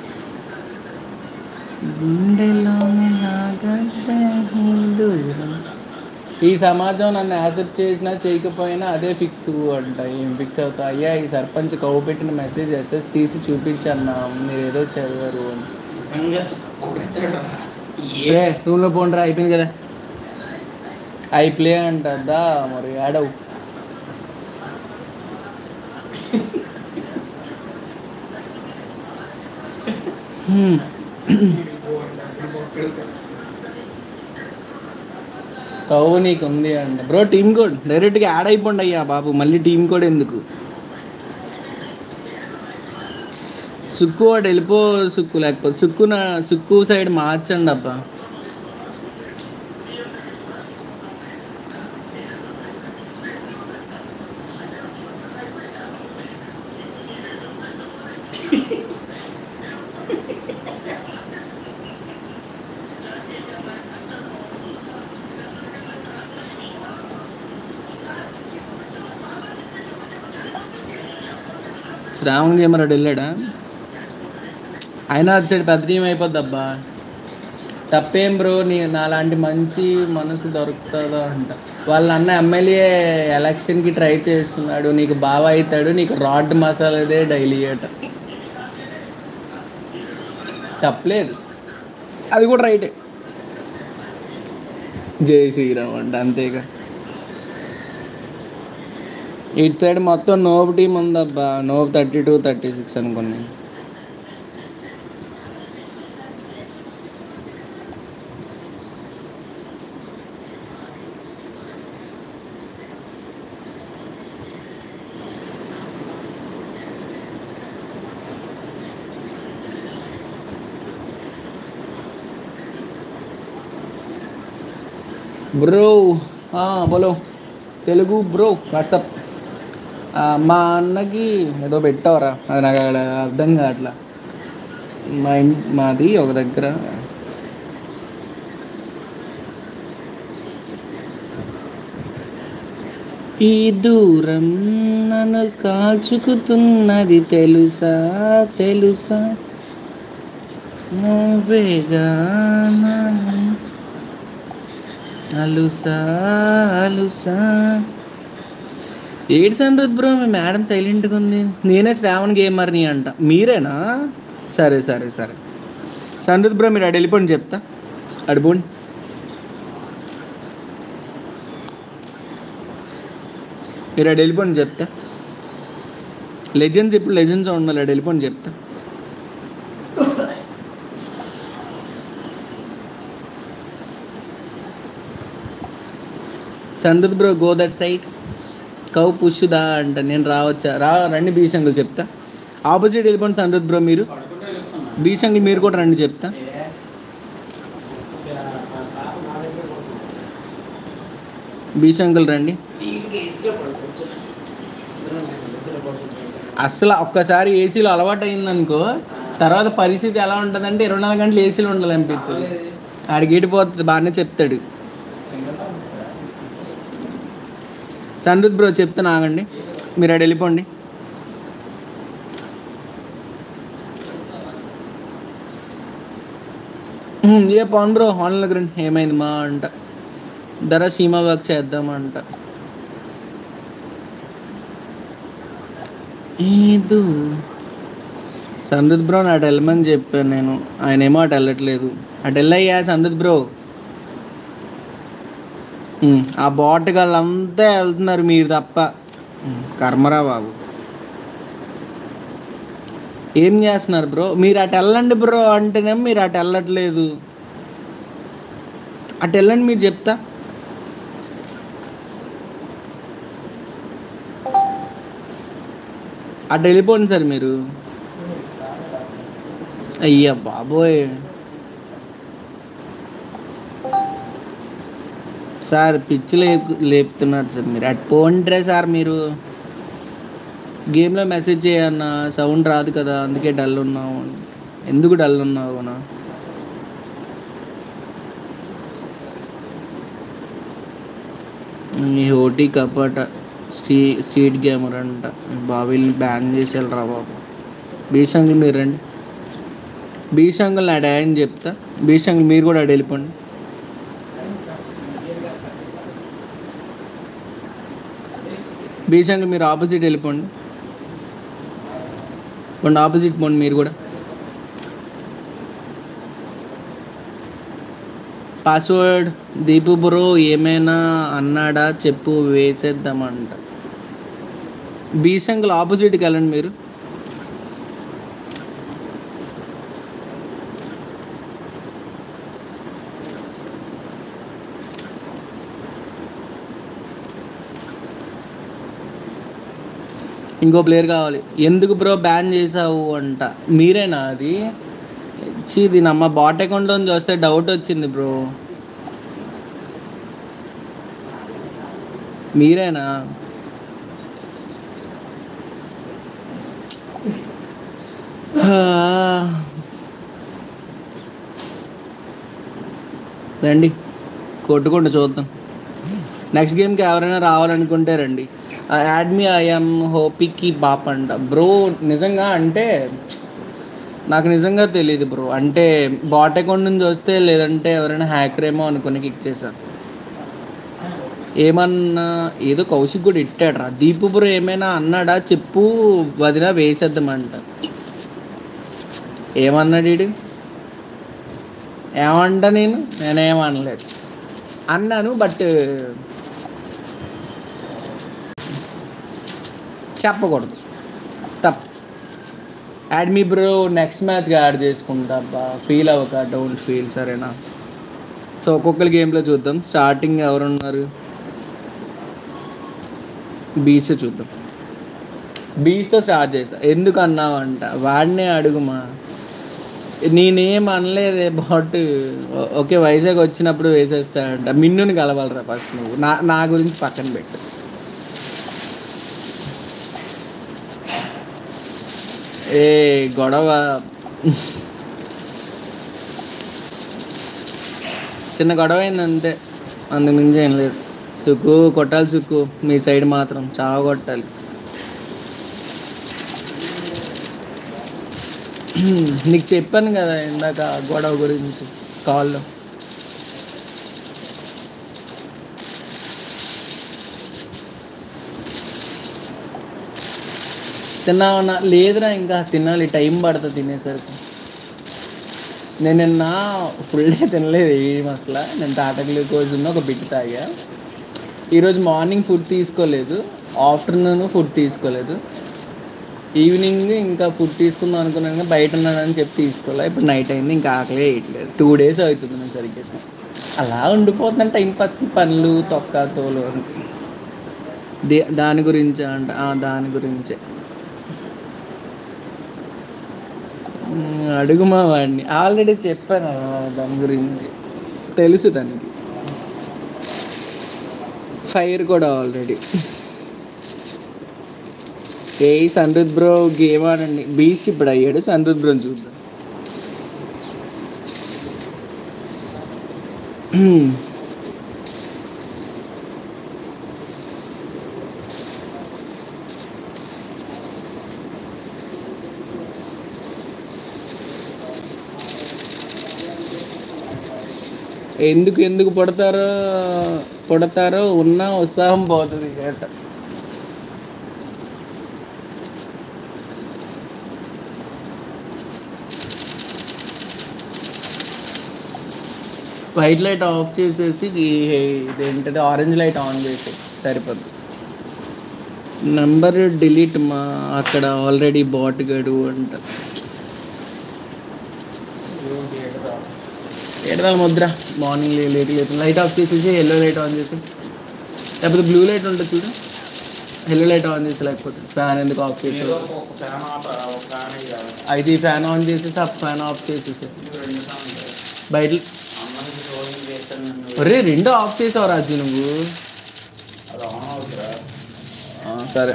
గుండెలోని నాగద్దే దూరం ఈ సమాజం నన్ను యాక్సెప్ట్ చేసినా చేయకపోయినా అదే ఫిక్స్ అంట ఏం ఫిక్స్ అవుతా అయ్యా ఈ సర్పంచ్ కవ్వు పెట్టిన మెసేజ్ ఎస్ఎస్ తీసి చూపించన్నా మీరు ఏదో చదివారు అని ఏ రూమ్లో పోండ్రా అయిపోయింది కదా ఐ ప్లే అంటద్దా మరి ఆడవు హ్మ్. కవ్వు నీకు ఉంది అంట బ్రో టీమ్ కోడ్ డైరెక్ట్గా యాడ్ అయిపోండి అయ్యా బాబు మళ్ళీ టీమ్ కోడ్ ఎందుకు సుక్కు వాడు వెళ్ళిపో సుక్కు లేకపోతే సుక్కు నా సుక్కు సైడ్ మార్చండి అబ్బా శ్రావణ్ గేమరాడు వెళ్ళాడా అయినా అటు సైడ్ పెద్ద టీం అయిపోద్ది అబ్బా తప్పేం బ్రో నీ నాలాంటి మంచి మనసు దొరుకుతుందా అంట వాళ్ళ అన్న ఎమ్మెల్యే ఎలక్షన్కి ట్రై చేస్తున్నాడు నీకు బాగా అవుతాడు నీకు రాడ్ మసాలాదే డైలీ అట తప్పలేదు అది కూడా రైటే జై శ్రీరామ్ అంట అంతేగా ఇటు సైడ్ మొత్తం నోబు టీం ఉందబ్బా noob thirty two thirty six అనుకున్నాను బ్రో బోలో తెలుగు బ్రో వాట్సప్ మా అన్నకి ఏదో పెట్టావరా అది నాకు అక్కడ అర్థం కావట్లా మా ఇన్ మాది ఒక దగ్గర ఈ దూరం నన్ను కాల్చుకుతున్నది తెలుసా తెలుసా నువ్వేగా నన్ను అలుసా అలుసా ఏడు సండ్రుద్ బ్రో మీ మేడం సైలెంట్గా ఉంది నేనే శ్రావణ్ గేమర్ని అంట మీరేనా సరే సరే సరే సండ్రుద్ బ్రో మీరు అటు వెళ్ళిపోండి చెప్తా అడిపోండి మీరు అటు వెళ్ళిపోండి చెప్తా లెజెండ్స్ ఇప్పుడు లెజెండ్స్ ఉండాలి అటు వెళ్ళిపోండి చెప్తా సండ్రుద్ bro go that side cow పుష్దా అంట నేను రావచ్చా రా రండి బీశంకులు చెప్తా ఆపోజిట్ వెళ్ళిపోండి సండ్రుద్ బ్రో మీరు బీశంకులు మీరు కూడా రండి చెప్తా బీశంకులు రండి అసలు ఒక్కసారి ఏసీలో అలవాటు అయిందనుకో తర్వాత పరిస్థితి ఎలా ఉంటుందంటే ఇరవై నాలుగు గంటలు ఏసీలో ఉండాలనిపిస్తుంది ఆడికి ఎడిపోతుంది బాగానే చెప్తాడు సంరుద్ బ్రో చెప్తాను ఆగండి మీరు అటు వెళ్ళిపోండి ఉమ్, ఏ పవన్ బ్రో ఆన్లైన్ రండి ఏమైంది మా అంట ధర సీమా వర్క్ చేద్దామంట ఏదు సంరుద్ బ్రో అటు వెళ్ళమని చెప్పాను నేను ఆయన ఏమో అటు వెళ్ళట్లేదు అటు వెళ్ళయ్యా సంరుద్ బ్రో ఉమ్, ఆ బాట్ వాళ్ళంతా వెళ్తున్నారు మీరు తప్ప ఉమ్, కర్మరా బాబు ఏం చేస్తున్నారు బ్రో మీరు అటు వెళ్ళండి బ్రో అంటేనేమో మీరు అటు వెళ్ళట్లేదు అటు వెళ్ళండి మీరు చెప్తా అటు వెళ్ళిపోండి సార్ మీరు అయ్యా బాబోయ్ సార్ పిచ్చి లేపు లేపుతున్నారు సార్ మీరు అటు పోండ్రే సార్ మీరు గేమ్లో మెసేజ్ చేయన్న సౌండ్ రాదు కదా అందుకే డల్ ఉన్నావు ఎందుకు డల్ ఉన్నావు నా ఈ ఓటీ కపట స్ట్రీ స్ట్రీట్ గేమర్ అంట బాబీని బ్యాన్ చేసేయాలరా బాబు బీసంగులు మీరు రండి బీసంగులు నా డాడీని చెప్తా బీసంగులు మీరు కూడా అటు వెళ్ళిపోండి బీసంగులు మీరు ఆపోజిట్ వెళ్ళిపోండి పోండి ఆపోజిట్ పోండి మీరు కూడా పాస్వర్డ్ దీపు బ్రో ఏమైనా అన్నాడా చెప్పు వేసేద్దామంట బీసంగులు ఆపోజిట్కి వెళ్ళండి మీరు ఇంకో ప్లేయర్ కావాలి ఎందుకు బ్రో బ్యాన్ చేసావు అంట మీరేనా అది ఛీ దీని అమ్మ బాట్ అకౌంట్లో చూస్తే డౌట్ వచ్చింది బ్రో మీరేనా హా. రండి కొట్టుకోండి చూద్దాం నెక్స్ట్ గేమ్కి ఎవరైనా రావాలనుకుంటే రండి యాడ్ మీ ఐఎమ్ హోపీకి బాప్ అంట బ్రో నిజంగా అంటే నాకు నిజంగా తెలియదు బ్రో అంటే బాట్ అకౌంట్ నుంచి వస్తే లేదంటే ఎవరైనా హ్యాకర్ ఏమో అనుకుని కిక్ చేశారు ఏమన్నా ఏదో కౌశిక్ కూడా ఇట్టాడు రా దీపు బ్రో ఏమైనా అన్నాడా చెప్పు వదిన వేసేద్దామంట ఏమన్నాడు వీడు ఏమంట నేను నేనేమనలేదు అన్నాను బట్ చెప్పకూడదు తప్పు యాడ్ మీ బ్రో నెక్స్ట్ మ్యాచ్గా యాడ్ చేసుకుంటా అబ్బా ఫీల్ అవ్వక డోంట్ ఫీల్ సరేనా సో ఒక్కొక్కరి గేమ్లో చూద్దాం స్టార్టింగ్ ఎవరున్నారు బీచ్ చూద్దాం బీచ్తో స్టార్ట్ చేస్తా ఎందుకు అన్నావంట వాడినే అడుగుమా నేనేం అనలేదే బట్ ఓకే వైజాగ్ వచ్చినప్పుడు వేసేస్తాడంట మిన్నుని కలవాలరా ఫస్ట్ నువ్వు నా నా గురించి పక్కన పెట్టు ఏ గొడవ చిన్న గొడవ అయింది అంతే అందు మించి ఏం లేదు సుక్కు కొట్టాలి సుక్కు మీ సైడ్ మాత్రం చావ కొట్టాలి నీకు చెప్పాను కదా ఇందాక గొడవ గురించి కాల్లో తిన్నావన్నా లేదురా ఇంకా తినాలి టైం పడుతుంది తినేసరికి నేను నిన్న ఫుల్ డే తినలేదు ఏం అసలు నేను టాటా గ్లూకోజ్ ఉన్న ఒక బిట్ తాగా ఈరోజు మార్నింగ్ ఫుడ్ తీసుకోలేదు ఆఫ్టర్నూన్ ఫుడ్ తీసుకోలేదు ఈవినింగ్ ఇంకా ఫుడ్ తీసుకుందాం అనుకున్నాను కానీ బయట ఉన్నానని చెప్పి తీసుకోలే ఇప్పుడు నైట్ అయింది ఇంకా ఆకలి వేయట్లేదు టూ డేస్ అవుతుంది నేను సరిగ్గా తిని. అలా ఉండిపోతుందంటే టైం పాస్కి పనులు తొక్క తోలు అని. దే దాని గురించే అంట ఆ, దాని గురించే మ్, అడుగు మా వాడిని ఆల్రెడీ చెప్పాను దాని గురించి తెలుసు దానికి ఫైర్ కూడా ఆల్రెడీ ఏ సంరుద్ బ్రో గేమ్ ఆడండి బీచ్ ఇప్పుడు అయ్యాడు సంరుద్ బ్రోని చూద్దాం ఎందుకు ఎందుకు పుడతారో పుడతారో ఉన్న ఉత్సాహం పోతుంది ఏట వైట్ లైట్ ఆఫ్ చేసేసి ఈ- ఇదేంటిది ఆరెంజ్ లైట్ ఆన్ చేసి సరిపోద్ది నెంబర్ డిలీట్ మా అక్కడ ఆల్రెడీ బాట్ గడు అంట ఏడదాల ముద్ర morning late late light off చేసేసి ఎల్లో లైట్ ఆన్ చేసి లేకపోతే బ్లూ లైట్ ఉంటుంది చూడు ఎల్లో లైట్ ఆన్ చేసి లేకపోతే ఫ్యాన్ ఎందుకు ఆఫ్ చేసి ఏదో ఒక ఫ్యాన్ ఆఫ్ ఒక ఫ్యాన్ వేయాలి. అయితే ఈ ఫ్యాన్ ఆన్ చేసేసి ఆ ఫ్యాన్ ఆఫ్ చేసేసి ఇది రెండు ఫ్యాన్లు. బయట అమ్మకి రోలింగ్ చేస్తాను నన్ను. ఒరే రెండు ఆఫ్ చేసావు రాజు నువ్వు అది ఆన్ అవుతురా ఆ, సరే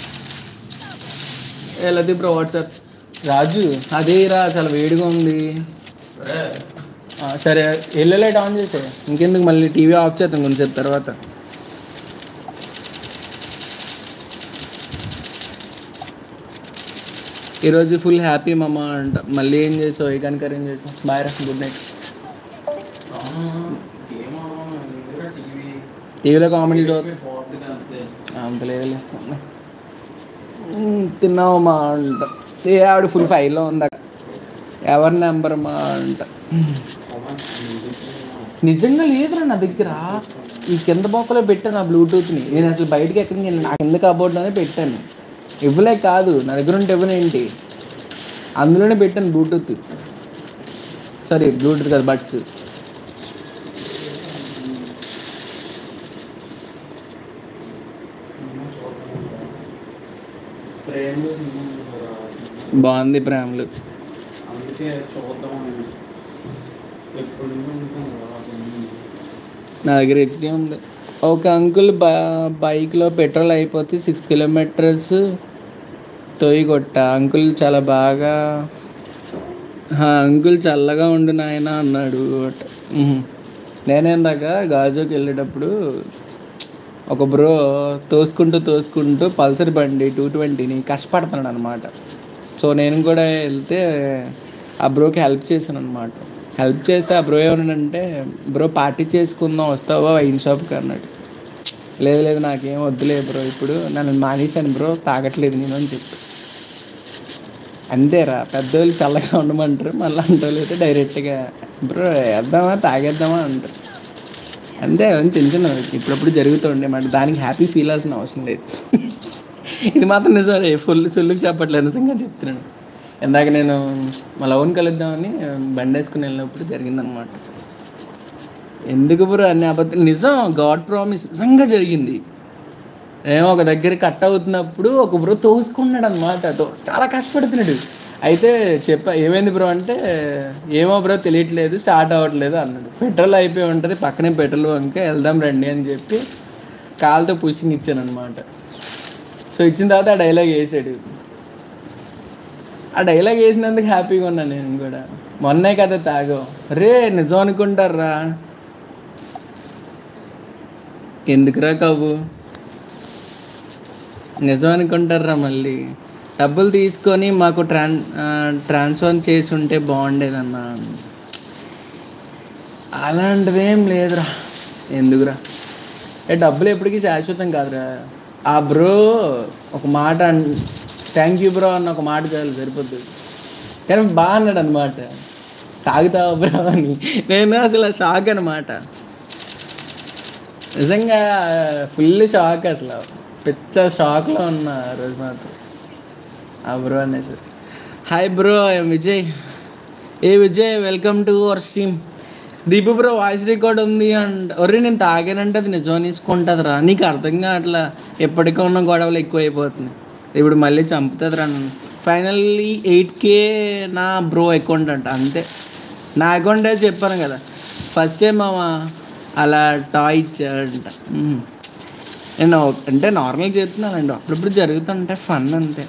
వెళ్ళదు బ్రో వాట్సాప్ రాజు అదేరా చాలా వేడిగా ఉంది రే ఆ, సరే ఎల్లో లైట్ ఆన్ చేసే ఇంకెందుకు మళ్ళీ టీవీ ఆఫ్ చేద్దాం కొంచెంసేపు తర్వాత ఈరోజు ఫుల్ హ్యాపీ మమ్మ అంట మళ్ళీ ఏం చేసావు ఏ కనుక ఏం చేసావు బాయ్ రా గుడ్ నైట్ గేమ్ ఆడమని టీవీ టీవీలో కామెడీ చూ ఫోర్త్ అంతే అంత లేదులే మ్మ్, తిన్నావు మా అంట ఏ ఆవిడ ఫుల్ ఫైల్లో ఉందా ఎవరి నెంబర్ మా అంట నిజంగా లేదురా నా దగ్గర ఈ కింద బొక్కలో పెట్టాను ఆ బ్లూటూత్ని నేను అసలు బయటికి ఎక్కడికి వెళ్ళాను నా కింద కబోర్డ్లోనే పెట్టాను ఇవ్వలే కాదు నా దగ్గర ఉంటే ఇవ్వనేంటి అందులోనే పెట్టాను బ్లూటూత్ సారీ బ్లూటూత్ కాదు బడ్స్ ప్రేమ బాగుంది ప్రేమలు అందుకే చూద్దామని ఎప్పుడు అనుకున్నాను నా దగ్గర హెచ్డి ఉంది ఒక అంకుల్ బ బైక్లో పెట్రోల్ అయిపోతే సిక్స్ కిలోమీటర్స్ తొయ్యి కొట్ట అంకుల్ చాలా బాగా "హా, అంకుల్ చల్లగా ఉండు నాయన అన్నాడు అట. ఉహు. నేనేందాక గాజుకి వెళ్ళేటప్పుడు ఒక బ్రో తోసుకుంటూ తోసుకుంటూ పల్సర్ బండి టూ ట్వంటీని కష్టపడుతున్నాడు అనమాట సో నేను కూడా వెళ్తే ఆ బ్రోకి హెల్ప్ చేశాను అనమాట హెల్ప్ చేస్తే ఆ బ్రో ఏమన్నాడంటే బ్రో పార్టీ చేసుకుందాం వస్తావా వైన్ షాప్కి అన్నాడు లేదు లేదు నాకేం వద్దులే బ్రో ఇప్పుడు నన్ను మానేశాను బ్రో తాగట్లేదు నేను అని చెప్పి అంతేరా పెద్దోళ్ళు చల్లగా ఉండమంటారు మళ్ళీ అంటోళ్ళు అయితే డైరెక్ట్గా బ్రో వేద్దామా తాగేద్దామా అంటారు అంతే అవన్నీ చిన్న చిన్న ఇప్పుడప్పుడు జరుగుతుండే మరి దానికి హ్యాపీ ఫీల్ అవ్వాల్సిన అవసరం లేదు ఇది మాత్రం నిజమే ఫుల్ సుల్లుకి చెప్పట్లేదు నిజంగా చెప్తున్నాను ఇందాక నేను మా లవ్ని కలుద్దామని బండి వేసుకుని వెళ్ళినప్పుడు జరిగిందనమాట ఎందుకు బ్రో అన్ని అబద్ధం నిజం గాడ్ ప్రామిస్ నిజంగా జరిగింది ఏమో ఒక దగ్గర కట్ అవుతున్నప్పుడు ఒక బ్రో తోసుకున్నాడు అనమాట చాలా కష్టపడుతున్నాడు అయితే చెప్ప ఏమైంది బ్రో అంటే ఏమో బ్రో తెలియట్లేదు స్టార్ట్ అవ్వట్లేదు అన్నాడు పెట్రోల్ అయిపోయి ఉంటుంది పక్కనే పెట్రోల్ బంక్ వెళ్దాం రండి అని చెప్పి కాలుతో పుషింగ్ ఇచ్చాను అనమాట సో ఇచ్చిన తర్వాత ఆ డైలాగ్ వేసాడు ఆ డైలాగ్ వేసినందుకు హ్యాపీగా ఉన్నాను నేను కూడా మొన్నే కదా తాగో రే నిజం అనుకుంటారా ఎందుకురా కవ్వు నిజం అనుకుంటారా మళ్ళీ డబ్బులు తీసుకొని మాకు ట్రాన్ ఆ, ట్రాన్స్ఫర్ చేసి ఉంటే బాగుండేదన్న అలాంటిదేం లేదురా ఎందుకురా ఏ డబ్బులు ఎప్పటికీ శాశ్వతం కాదురా ఆ బ్రో ఒక మాట థ్యాంక్ యూ బ్రో అన్న ఒక మాట చాలు సరిపోద్ది కానీ బాగా అన్నాడు అనమాట తాగుతావా బ్రో అని నేను అసలు షాక్ అనమాట నిజంగా ఫుల్ షాక్ అసలు పిచ్చ షాక్లో ఉన్నా ఆ రోజు మాత్రం ఆ బ్రో అనేసి హాయ్ బ్రో ఐఎమ్ విజయ్ ఏ Vijay welcome to our stream Deepu bro voice record ఉంది అండ్ ఒరే నేను తాగానంటే అది నిజం తీసుకుంటుంది రా నీకు అర్థం కావట్లా ఎప్పటికీ ఉన్న గొడవలు ఎక్కువ అయిపోతుంది ఇప్పుడు మళ్ళీ చంపుతుంది రా నన్ను ఫైనల్లీ ఎయిట్ కే నా బ్రో అకౌంట్ అంట అంతే నా అకౌంట్ అయితే చెప్పాను కదా ఫస్ట్ టైం మామ అలా టాయ్ ఇచ్చాడంట మ్మ్. నేను అంటే నార్మల్గా చేస్తున్నానండి అప్పుడప్పుడు జరుగుతుంటే ఫన్ అంతే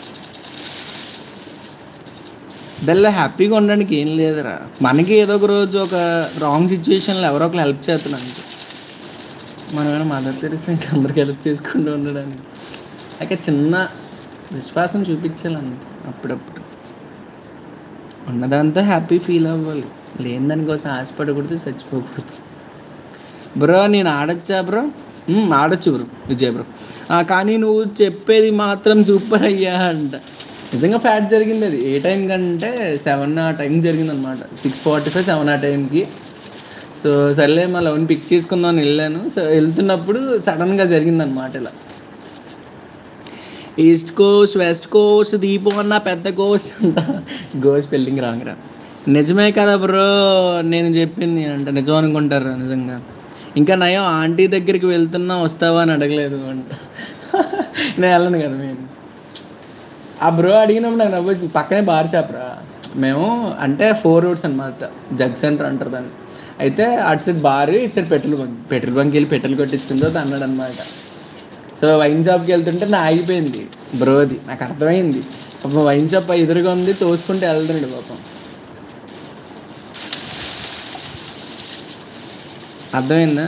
దానిలో హ్యాపీగా ఉండడానికి ఏం లేదురా మనకి ఏదో ఒక రోజు ఒక రాంగ్ సిచ్యువేషన్లో ఎవరో ఒకరు హెల్ప్ చేస్తున్నాం అంతే మనమైనా మదర్ తెరిసి అందరికి హెల్ప్ చేసుకుంటూ ఉండడానికి అయితే చిన్న విశ్వాసం చూపించాలి అంతే అప్పుడప్పుడు ఉన్నదంతా హ్యాపీ ఫీల్ అవ్వాలి లేని దానికోసం ఆశపడకూడదు చచ్చిపోకూడదు బ్రో నేను ఆడొచ్చా బ్రో మ్మ్, ఆడొచ్చు బ్రో విజయ్ బ్రో ఆ, కానీ నువ్వు చెప్పేది మాత్రం సూపర్ అయ్యా అంట నిజంగా ఫ్యాట్ జరిగింది అది ఏ టైం కంటే సెవెన్ ఆ టైం జరిగింది అనమాట సిక్స్ ఫార్టీ ఫైవ్ సెవెన్ ఆ టైంకి సో సర్లే మా లవ్ని పిక్ చేసుకుందాం అని వెళ్ళాను సో వెళ్తున్నప్పుడు సడన్గా జరిగిందనమాట ఇలా ఈస్ట్ కోస్ట్ వెస్ట్ కోస్ట్ దీపం అన్న పెద్ద కోస్ట్ అంట గోస్ట్ స్పెల్లింగ్ రాంగ్రా నిజమే కదా బ్రో నేను చెప్పింది అంట నిజం అనుకుంటారు నిజంగా ఇంకా నయం ఆంటీ దగ్గరికి వెళ్తున్నా వస్తావా అని అడగలేదు అంట నేను వెళ్ళను కదా మేము ఆ బ్రో అడిగినప్పుడు నాకు నవ్వు వచ్చింది పక్కనే బార్ షాప్ రా మేము అంటే ఫోర్ రూట్స్ అనమాట జగ్ సెంటర్ అంటారు దాన్ని అయితే అటు సైడ్ బార్ ఇటు side petrol bunk petrol bunk వెళ్ళి పెట్రోల్ కొట్టించుకున్న తర్వాత అన్నాడు అనమాట సో వైన్ షాప్కి వెళ్తుంటే నా ఆగిపోయింది బ్రోది నాకు అర్థమైంది పాపం వైన్ షాప్ ఎదురుగా ఉంది తోసుకుంటే వెళ్తున్నాడు పాపం అర్థమైందా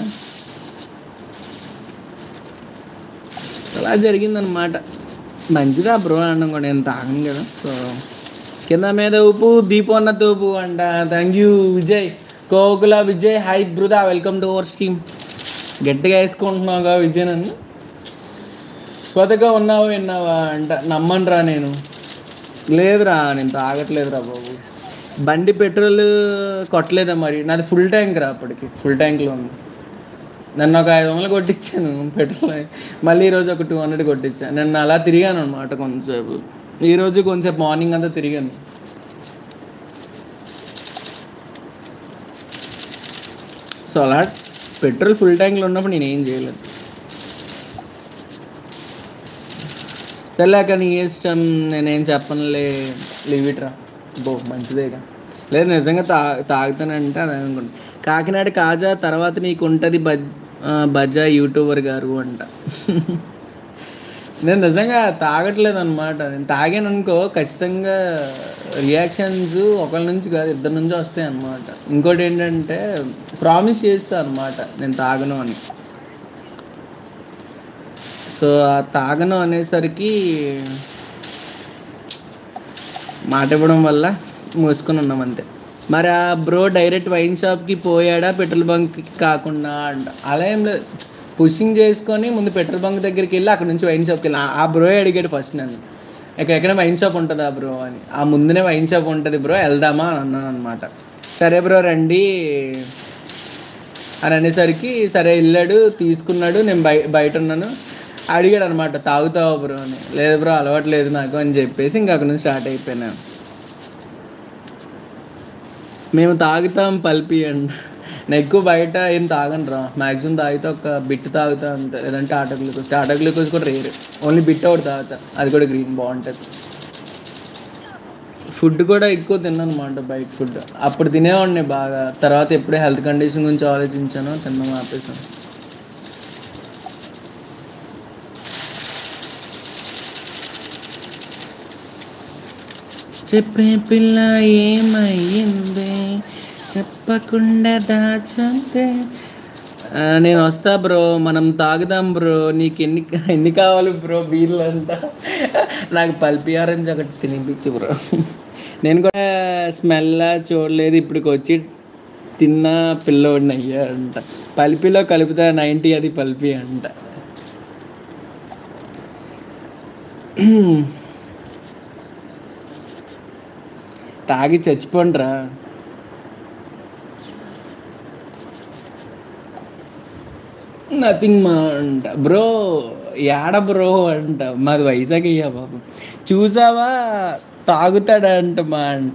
అలా జరిగిందనమాట మంచిదా బ్రో అనడం కూడా నేను తాగను కదా సో కింద మీద ఉప్పు దీపన్న తోపు అంట థ్యాంక్ యూ విజయ్ కోకుల విజయ్ హై బ్రుదా వెల్కమ్ టు అవర్ స్ట్రీమ్ గట్టిగా వేసుకుంటున్నావుగా విజయ్ నన్ను కొత్తగా ఉన్నావా విన్నావా అంట నమ్మనురా నేను లేదురా నేను తాగట్లేదురా బాబు బండి పెట్రోల్ కొట్టలేదా మరి నాది ఫుల్ ట్యాంక్ రా అప్పటికి ఫుల్ ట్యాంక్లో ఉంది నన్ను ఒక ఐదు వందలు కొట్టించాను పెట్రోల్ మళ్ళీ ఈరోజు ఒక టూ హండ్రెడ్ కొట్టించాను నేను అలా తిరిగాను అనమాట కొంతసేపు ఈరోజు కొంచెంసేపు మార్నింగ్ అంతా తిరిగాను సో అలా పెట్రోల్ ఫుల్ ట్యాంక్లో ఉన్నప్పుడు నేను ఏం చేయలేదు సర్లేక నీ ఇష్టం నేనేం చెప్పనులే లీవ్ ఇట్ రా బో మంచిదేగా లేదు నిజంగా తా తాగుతానంటే అది అనుకుంటా కాకినాడ కాజా తర్వాత నీకు ఉంటుంది బజ్ ఆ, బజా యూట్యూబర్ గారు అంట నేను నిజంగా తాగట్లేదు అనమాట నేను తాగాను అనుకో ఖచ్చితంగా రియాక్షన్స్ ఒకళ్ళ నుంచి కాదు ఇద్దరి నుంచి వస్తాయి అనమాట ఇంకోటి ఏంటంటే ప్రామిస్ చేస్తా అనమాట నేను తాగను అని సో ఆ తాగను అనేసరికి మాట ఇవ్వడం వల్ల మూసుకొని ఉన్నాం అంతే మరి ఆ బ్రో డైరెక్ట్ వైన్ షాప్కి పోయాడా పెట్రోల్ బంక్కి కాకుండా అంట అలా ఏం లేదు పుషింగ్ చేసుకొని ముందు పెట్రోల్ బంక్ దగ్గరికి వెళ్ళి అక్కడ నుంచి వైన్ షాప్కి వెళ్ళి ఆ- ఆ బ్రో అడిగాడు ఫస్ట్ నన్ను ఎక్కడెక్కడ వైన్ షాప్ ఉంటుందా బ్రో అని ఆ ముందునే వైన్ షాప్ ఉంటుంది బ్రో వెళ్దామా అని అన్నాను అనమాట సరే బ్రో రండి అని అనేసరికి సరే వెళ్ళాడు తీసుకున్నాడు నేను బయ బయట ఉన్నాను అడిగాడు అనమాట తాగుతావా బ్రో అని లేదు బ్రో అలవాటు లేదు నాకు అని చెప్పేసి ఇంకా అక్కడ నుంచి స్టార్ట్ అయిపోయినాను మేము తాగుతాం పల్పి అండ్ నేను ఎక్కువ బయట ఏం తాగను రా మ్యాక్సిమం తాగితే ఒక బిట్ తాగుతా అంతే లేదంటే ఆటో గ్లూకోజ్ ఆటో గ్లూకోజ్ కూడా రేర్ ఓన్లీ బిట్ ఒకటి తాగుతా అది కూడా గ్రీన్ బాగుంటుంది ఫుడ్ కూడా ఎక్కువ తిన్నాను అనమాట బయట ఫుడ్ అప్పుడు తినేవాడిని బాగా తర్వాత ఎప్పుడే హెల్త్ కండిషన్ గురించి ఆలోచించానో తిన్నాం ఆపేసాను చెప్పే పిల్ల ఏమయ్యింది చెప్పకుండా దాచంతే ఆ, నేను వస్తా బ్రో మనం తాగుదాం బ్రో నీకు ఎన్ని ఎన్ని కావాలి బ్రో బీర్లు అంట నాకు పల్పి ఆరెంజ్ ఒకటి తినిపించు బ్రో నేను కూడా స్మెల్ చూడలేదు ఇప్పటికి వచ్చి తిన్న పిల్లోడిని అయ్యా అంట పల్పిలో కలుపుతా నైంటీ అది పల్పి అంట తాగి చచ్చిపోండ్రా నథింగ్ మా అంట బ్రో యాడ బ్రో అంట మాది వైజాగ్ అయ్యా బాబు చూసావా తాగుతాడంట మా అంట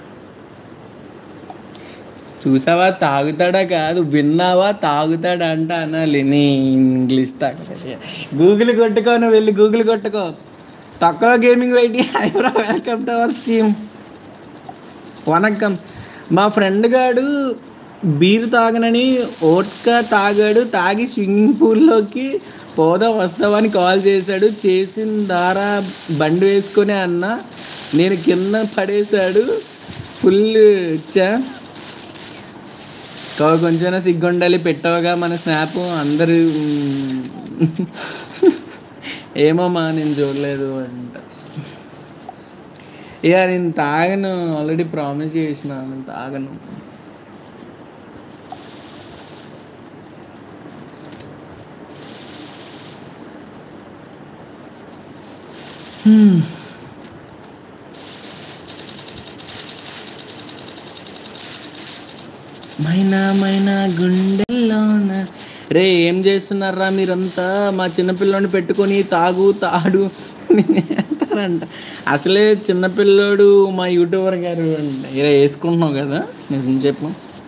చూసావా తాగుతాడా కాదు విన్నావా తాగుతాడంట అనాలి నీ ఇంగ్లీష్ తాగ గూగుల్ కొట్టుకో నువ్వు వెళ్ళి గూగుల్ కొట్టుకో తక్కువ gaming wait hi bro welcome to our stream vanakkam మా ఫ్రెండ్ గాడు బీర్ తాగనని ఓట్కా తాగాడు తాగి స్విమ్మింగ్ పూల్లోకి పోదాం వస్తావని కాల్ చేశాడు చేసిన దారా బండి వేసుకొని అన్న నేను కింద పడేశాడు ఫుల్ ఇచ్చా కావు కొంచెం సిగ్గుండాలి పెట్టావుగా మన స్నాప్ అందరూ మ్, ఏమో మా నేను చూడలేదు అంట ఇక నేను తాగను ఆల్రెడీ ప్రామిస్ చేసిన నేను తాగను హ్మ్. మై మైనా మైనా గుండెల్లోన రే ఏం చేస్తున్నారా మీరంతా మా చిన్నపిల్లోని పెట్టుకొని తాగు తాడు అంటారంట అసలే చిన్నపిల్లోడు మా యూట్యూబర్ గారు అంట ఇలా వేసుకుంటున్నావు కదా నిజం చెప్పు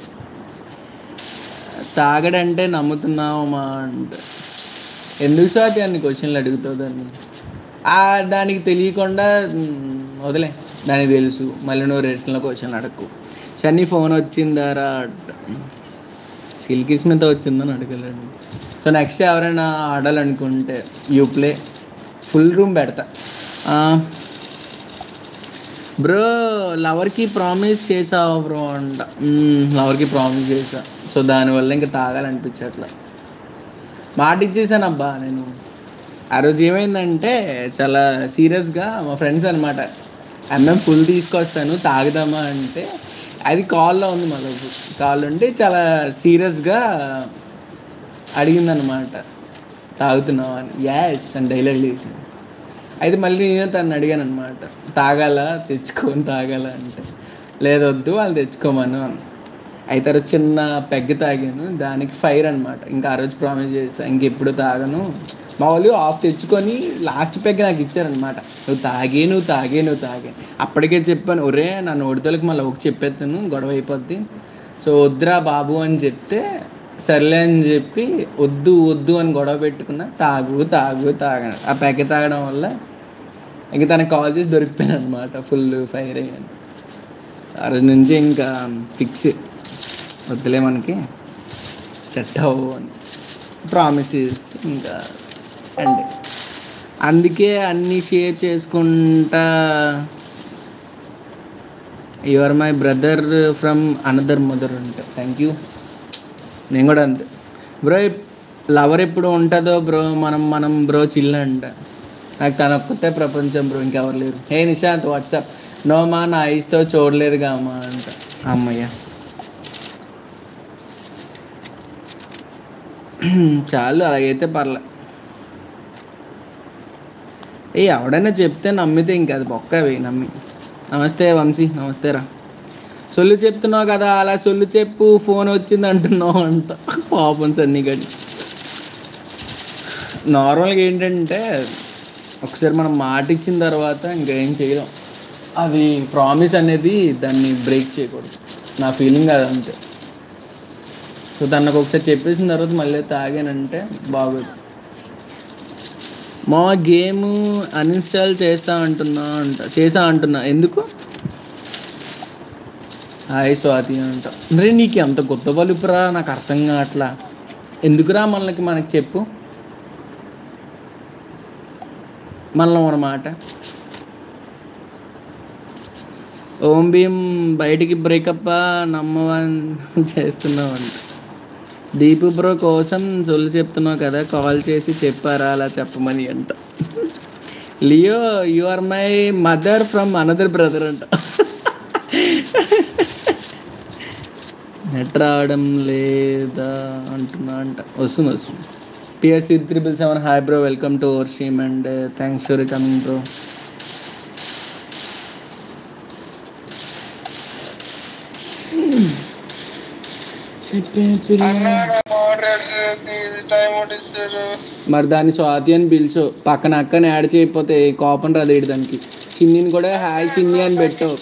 తాగడంటే నమ్ముతున్నావు మా అంటే ఎందుకు స్వాతి అన్ని క్వశ్చన్లు అడుగుతావు దాన్ని ఆ దానికి తెలియకుండా మ్, వదిలే దానికి తెలుసు మళ్ళీ నువ్వు రేట్ల క్వశ్చన్లు అడగకు సన్నీ ఫోన్ వచ్చిందారా అంట. సిల్కీ స్మిత వచ్చిందని అడగలేండి సో నెక్స్ట్ ఎవరైనా ఆడాలనుకుంటే యూ ప్లే ఫుల్ రూమ్ పెడతా ఆ, బ్రో లవర్కి ప్రామిస్ చేసావా బ్రో అంట మ్మ్, లవర్కి ప్రామిస్ చేసా సో దానివల్ల ఇంకా తాగాలనిపించట్లా మాట ఇచ్చేసాను అబ్బా నేను ఆ రోజు ఏమైందంటే చాలా సీరియస్గా మా ఫ్రెండ్స్ అనమాట అన్నం ఫుల్ తీసుకొస్తాను తాగుదామా అంటే అది కాల్లో ఉంది మా దగ్గర కాల్ ఉండి చాలా సీరియస్గా అడిగిందనమాట తాగుతున్నావా అని యాస్ అని డైలాగ్ లేచి అయితే మళ్ళీ నేను తను అడిగాను అనమాట తాగాల తెచ్చుకొని తాగాల అంటే లేదొద్దు వాళ్ళు తెచ్చుకోమను అని అయితే ఆ రోజు చిన్న పెగ్ తాగాను దానికి ఫైర్ అనమాట ఇంకా ఆ రోజు ప్రామిస్ చేసా ఇంకెప్పుడు తాగను మా వాళ్ళు ఆఫ్ తెచ్చుకొని లాస్ట్ పెగ్ నాకు ఇచ్చారనమాట నువ్వు తాగే నువ్వు తాగే నువ్వు తాగే అప్పటికే చెప్పాను ఒరే నా నోటితోలకి మళ్ళీ ఒక చెప్పేస్తాను గొడవ అయిపోద్ది సో వద్దురా బాబు అని చెప్తే సర్లే అని చెప్పి వద్దు వద్దు అని గొడవ పెట్టుకున్నా తాగు తాగు తాగను ఆ పెగ్గ తాగడం వల్ల ఇంక తనకు కాల్ చేసి దొరికిపోయాను అనమాట ఫుల్ ఫైర్ అయ్యాను ఆ రోజు నుంచి ఇంకా ఫిక్స్ వద్దులే మనకి సెట్ అవ్వు అని ప్రామిసెస్ ఇంకా అండి అందుకే అన్నీ షేర్ చేసుకుంటా you are my brother from another mother అంట థ్యాంక్ యూ నేను కూడా అంతే బ్రో లవర్ ఎప్పుడు ఉంటుందో బ్రో మనం మనం బ్రో చిల్ అంట నాకు తన ఒక్కతే ప్రపంచం బ్రో ఇంకెవరు లేరు హే నిశాంత్ వాట్సాప్ నో మా నా ఐస్తో చూడలేదుగా అమ్మా అంట అమ్మయ్య చాలు అలాగైతే పర్లే ఏ ఎవడైనా చెప్తే నమ్మితే ఇంకా అది బొక్కవి నమ్మి నమస్తే వంశీ నమస్తే రా సొల్లు చెప్తున్నావు కదా అలా సొల్లు చెప్పు ఫోన్ వచ్చింది అంటున్నావు అంట పాపం సన్నీ గడి నార్మల్గా ఏంటంటే ఒకసారి మనం మాట ఇచ్చిన తర్వాత ఇంకేం చేయలేం అది ప్రామిస్ అనేది దాన్ని బ్రేక్ చేయకూడదు నా ఫీలింగ్ అది అంతే సో తనకు ఒకసారి చెప్పేసిన తర్వాత మళ్ళీ తాగానంటే బాగోదు మా గేమ్ అన్ఇన్స్టాల్ చేస్తా అంటున్నా అంట చేసా అంటున్నా ఎందుకు హాయ్ స్వాతి అంట రే నీకు అంత కొత్త బలుపురా నాకు అర్థం కావట్లా ఎందుకురా మనకి మనకి చెప్పు మనలో మన మాట ఓం భీమ్ బయటికి బ్రేకప్ నమ్మవన్ చేస్తున్నావు అంట దీపు బ్రో కోసం సొల్లు చెప్తున్నావు కదా కాల్ చేసి చెప్పారా అలా చెప్పమని అంట Leo you are my mother from another brother అంట నెట్ రావడం లేదా అంటున్నా అంట వస్తుంది వస్తుంది PSC triple seven hi bro welcome to our stream and thanks for coming bro చెప్పే పిల్ల మరి దాన్ని స్వాతి అని పిలిచు పక్కన అక్కని యాడ్ చేయకపోతే కోపం రాదేడు దానికి చిన్నిని కూడా హాయ్ చిన్ని అని పెట్టావు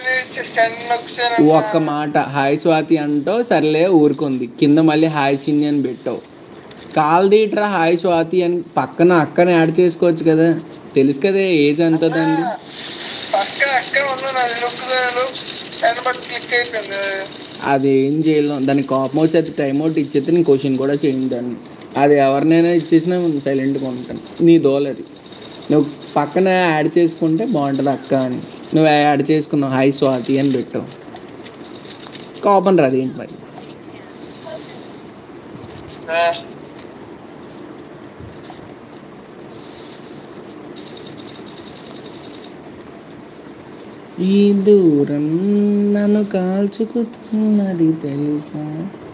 ఒక్క మాట హాయ్ స్వాతి అంటో సర్లే ఊరుకుంది కింద మళ్ళీ హాయ్ చిన్ని అని పెట్టావు కాల్ దీట్రా హాయ్ స్వాతి అని పక్కన అక్కని యాడ్ చేసుకోవచ్చు కదా తెలుసు కదా ఏజ్ ఎంత దాన్ని పక్క అక్క ఉన్నాను అది నొక్కుదాను దాన్ని బట్టి క్లిక్ అయిపోయింది అది ఏం చేయలేం దానికి కోపం వచ్చి టైం అవుట్ ఇచ్చేస్తే నేను క్వశ్చన్ కూడా చేయను దాన్ని అది ఎవరినైనా ఇచ్చేసినా సైలెంట్గా ఉంటాను నీ దోల అది నువ్వు పక్కన యాడ్ చేసుకుంటే బాగుంటుంది అక్క అని నువ్వు యాడ్ చేసుకున్నావు హాయ్ స్వాతి అని పెట్టావు కోపం రాదు ఏంటి మరి ఆ, ఈ దూరం నన్ను కాల్చుకుతున్నది తెలుసా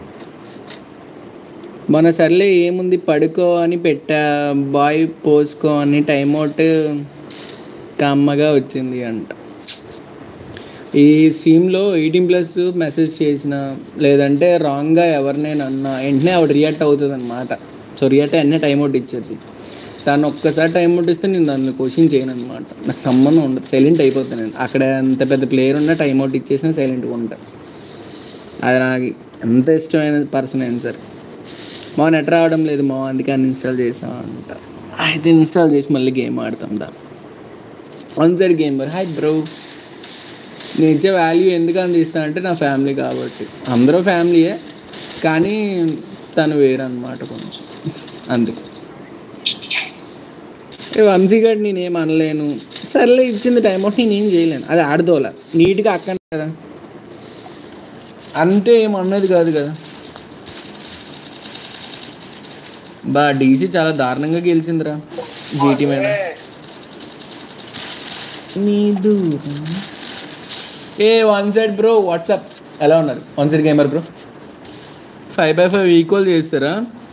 మన సర్లే ఏముంది పడుకో అని పెట్టా బాయ్ పోసుకో అని టైం అవుట్ కమ్మగా వచ్చింది అంట ఈ స్ట్రీమ్లో ఎయిటీన్ ప్లస్ మెసేజ్ చేసిన లేదంటే రాంగ్గా ఎవరినైనా అన్నా వెంటనే ఆవిడ రియాక్ట్ అవుతుంది అనమాట సో రియాక్ట్ వెంటనే టైం అవుట్ ఇచ్చేది తను ఒక్కసారి టైం అవుట్ ఇస్తే నేను దానిలో క్వశ్చన్ చేయను అనమాట నాకు సంబంధం ఉండదు సైలెంట్ అయిపోతాను నేను అక్కడ ఎంత పెద్ద ప్లేయర్ ఉన్నా టైం అవుట్ ఇచ్చేసినా సైలెంట్గా ఉంటా అది నాకు ఎంత ఇష్టమైన పర్సన్ అయినా సరే మా నెట్ రావడం లేదు మా అందుకే అన్ఇన్స్టాల్ చేసాం అంట అయితే ఇన్స్టాల్ చేసి మళ్ళీ గేమ్ ఆడతాం దా one side gamer hi bro నేను ఇచ్చే వాల్యూ ఎందుకు అందిస్తా అంటే నా ఫ్యామిలీ కాబట్టి అందరూ ఫ్యామిలీయే కానీ తను వేరన్నమాట కొంచెం అందుకు ఏ వంశీగాడు నేనేం అనలేను సర్లే ఇచ్చింది టైం అవుట్ నేనేం చేయలేను అది ఆడదోల నీట్గా అక్కడ కదా అంటే ఏం అన్నది కాదు కదా బా డీసీ చాలా దారుణంగా గెలిచిందిరా జీటీ మీద నీ దూరం ఏ వన్ సైడ్ బ్రో వాట్సాప్ ఎలా ఉన్నారు one side gamer bro five by five equal చేస్తారా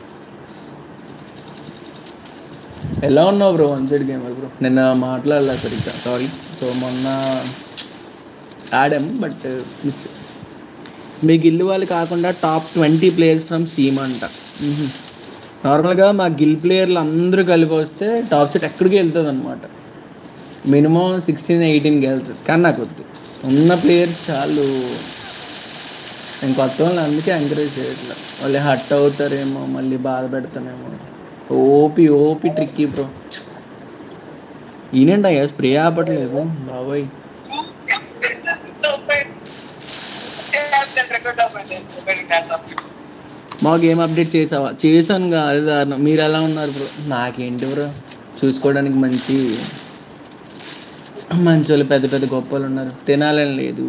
ఎలా ఉన్నావు bro one side gamer bro నిన్న మాట్లాడలే సరిగ్గా సారీ సో మొన్న ఆడాం బట్ మిస్ మీ గిల్ వాళ్ళు కాకుండా top twenty players from Steam అంట మ్హూ. నార్మల్గా మా గిల్ ప్లేయర్లు అందరూ కలిపి వస్తే టాప్ సెట్ ఎక్కడికి వెళ్తుంది అనమాట మినిమం సిక్స్టీన్ ఎయిటీన్కి వెళ్తుంది కానీ నాకు వద్దు ఉన్న ప్లేయర్స్ చాలు నేను కొత్త వాళ్ళని అందుకే ఎంకరేజ్ చేయట్లేదు వాళ్ళు హట్ అవుతారేమో మళ్ళీ బాధ పెడతానేమో ఓపి ఓపి ట్రిక్కీ బ్రో ఈయనండి అయ్యా స్ప్రే ఆపట్లేదు బాబాయ్ మా గేమ్ అప్డేట్ చేసావా చేశాను కాదు దారుణం మీరు ఎలా ఉన్నారు బ్రో నాకేంటి బ్రో చూసుకోవడానికి మంచి మంచి వాళ్ళు పెద్ద పెద్ద గొప్ప వాళ్ళు ఉన్నారు తినాలని లేదు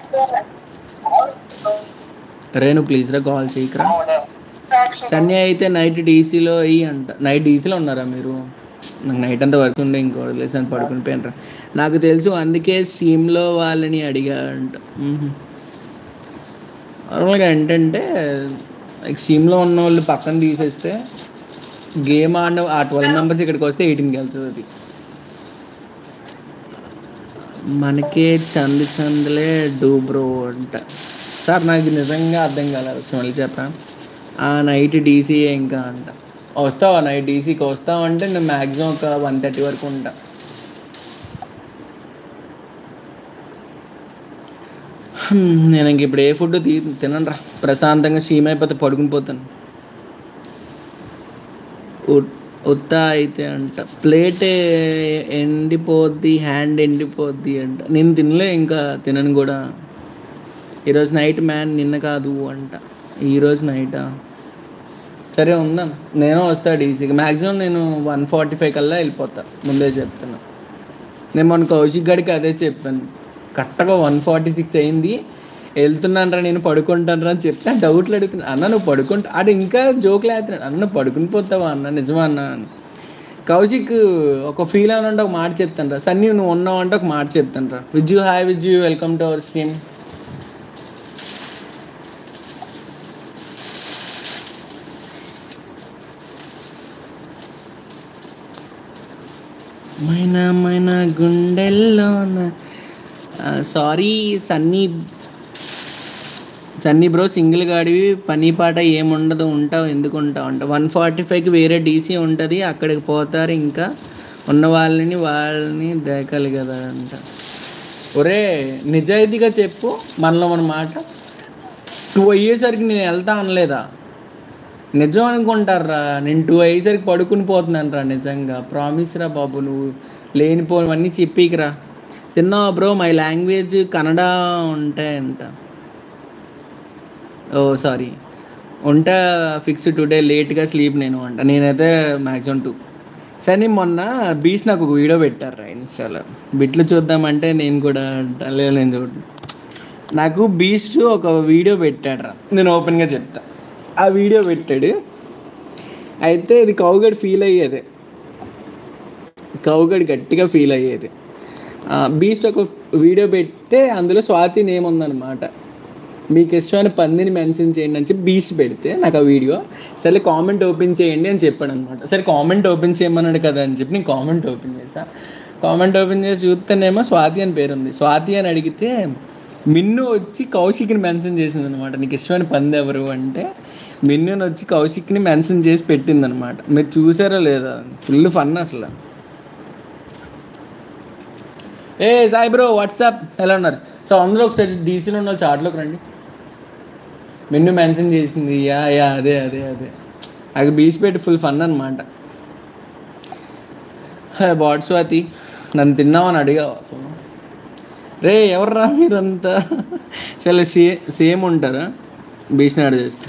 రేణు ప్లీజ్ రా కాల్ చేయకరా సన్నీ అయితే నైట్ డీసీలో అయ్యి అంట నైట్ డీసీలో ఉన్నారా మీరు నాకు నైట్ అంతా వర్క్ ఉండే ఇంకో వదిలేసి అని పడుకుని పోయినరా నాకు తెలుసు అందుకే స్ట్రీమ్లో వాళ్ళని అడిగా అంట మ్హూ. నార్మల్గా ఏంటంటే లైక్ స్ట్రీమ్లో ఉన్న వాళ్ళు పక్కన తీసేస్తే గేమ్ ఆడిన ఆ ట్వెల్వ్ మెంబర్స్ ఇక్కడికి వస్తే ఎయిటీన్కి వెళ్తుంది అది మనకే చంది చందులే డూ బ్రో అంట సార్ నాకు నిజంగా అర్థం కాలేదు ఒకసారి మళ్ళీ చెప్పరా ఆ నైట్ డీసీఏ ఇంకా అంట వస్తావా నైట్ డీసీకి వస్తావు అంటే నేను మ్యాక్సిమం ఒక వన్ థర్టీ వరకు ఉంటా హ్మ్, నేను ఇంక ఇప్పుడు ఏ ఫుడ్ తీ తినను రా ప్రశాంతంగా స్టీమ్ అయిపోతే పడుకుని పోతాను ఉ- ఉత్తా అయితే అంట ప్లేట్ ఎండిపోద్ది హ్యాండ్ ఎండిపోద్ది అంట నేను తినలే ఇంకా తినను కూడా ఈరోజు నైట్ మ్యాన్ నిన్న కాదు అంట ఈరోజు నైటా సరే ఉందాం నేను వస్తా డీసీకి మ్యాక్సిమం నేను వన్ ఫార్టీ ఫైవ్ కల్లా వెళ్ళిపోతా ముందే చెప్తున్నా నేను మొన్న కౌశిక్ గడికి అదే చెప్పాను కరెక్ట్గా వన్ ఫార్టీ సిక్స్ అయింది వెళ్తున్నానరా నేను పడుకుంటానరా అని చెప్తే డౌట్లు అడుగుతున్నా అన్న నువ్వు పడుకుంటా అది ఇంకా జోకులు వేస్తున్నాడు అన్న నువ్వు పడుకుని పోతావా అన్న నిజమా అన్న అని కౌశిక్ ఒక ఫీల్ అని అంటే ఒక మాట చెప్తాను రా సన్నీ నువ్వు ఉన్నావు అంటే ఒక మాట చెప్తాను రా విజ్ యూ హాయ్ విజ్ యూ వెల్కమ్ టు అవర్ స్ట్రీమ్ మైన మైన గుండెల్లోన sorry Sunny Sunny bro single గాడివి పని పాట ఏముండదు ఉంటావు ఎందుకు ఉంటావు అంట వన్ ఫార్టీ ఫైవ్కి వేరే డీసీ ఉంటుంది అక్కడికి పోతారు ఇంకా ఉన్న వాళ్ళని వాళ్ళని దేకాలి కదా అంట ఒరే నిజాయితీగా చెప్పు మనలో మన మాట టూ అయ్యేసరికి నేను వెళ్తా అనలేదా నిజం అనుకుంటారా నేను టూ అయ్యేసరికి పడుకుని పోతున్నాను రా నిజంగా ప్రామిస్ రా బాబు నువ్వు లేనిపోవన్నీ చెప్పికిరా తిన్నావా బ్రో మై లాంగ్వేజ్ కన్నడ ఉంటాయంట ఓ సారీ ఉంటా ఫిక్స్ టుడే లేట్గా స్లీప్ నేను అంట నేనైతే మ్యాక్సిమం టూ సరే మొన్న బీచ్ నాకు ఒక వీడియో పెట్టారు ఇన్స్టాలో బిట్లు చూద్దామంటే నేను కూడా అంట, లేదు నేను చూడ నాకు బీచ్ ఒక వీడియో పెట్టాడు రా నేను ఓపెన్గా చెప్తా ఆ వీడియో పెట్టాడు అయితే ఇది కౌగడ్ ఫీల్ అయ్యేది కౌగడ్ గట్టిగా ఫీల్ అయ్యేది బీచ్ ఒక వీడియో పెడితే అందులో స్వాతి నేమ్ ఉందన్నమాట మీకు ఇష్టమైన పందిని మెన్షన్ చేయండి అని చెప్పి బీచ్ పెడితే నాకు ఆ వీడియో సరే కామెంట్ ఓపెన్ చేయండి అని చెప్పాడు అనమాట సరే కామెంట్ ఓపెన్ చేయమన్నాడు కదా అని చెప్పి నేను కామెంట్ ఓపెన్ చేసా కామెంట్ ఓపెన్ చేసి చూస్తేనేమో స్వాతి అని పేరు ఉంది స్వాతి అని అడిగితే మిన్ను వచ్చి కౌశిక్ని మెన్షన్ చేసింది అనమాట నీకు ఇష్టమైన పంది ఎవరు అంటే మిన్నుని వచ్చి కౌశిక్ని మెన్షన్ చేసి పెట్టింది అనమాట మీరు చూసారో లేదా ఫుల్ ఫన్ అసలు ఏ సాయి బ్రో వాట్సాప్ ఎలా ఉన్నారు సో అందరూ ఒకసారి డీసీలో ఉన్న వాళ్ళు చాట్లోకి రండి మెన్ను మెన్షన్ చేసింది యా యా అదే అదే అదే అది బీచ్ పెట్టి ఫుల్ ఫన్ అనమాట బాడ్ స్వాతి నన్ను తిన్నామని అడిగావా సో రే ఎవర్రా మీరంతా చాలా సే సేమ్ ఉంటారా బీచ్ని యాడ్ చేస్తే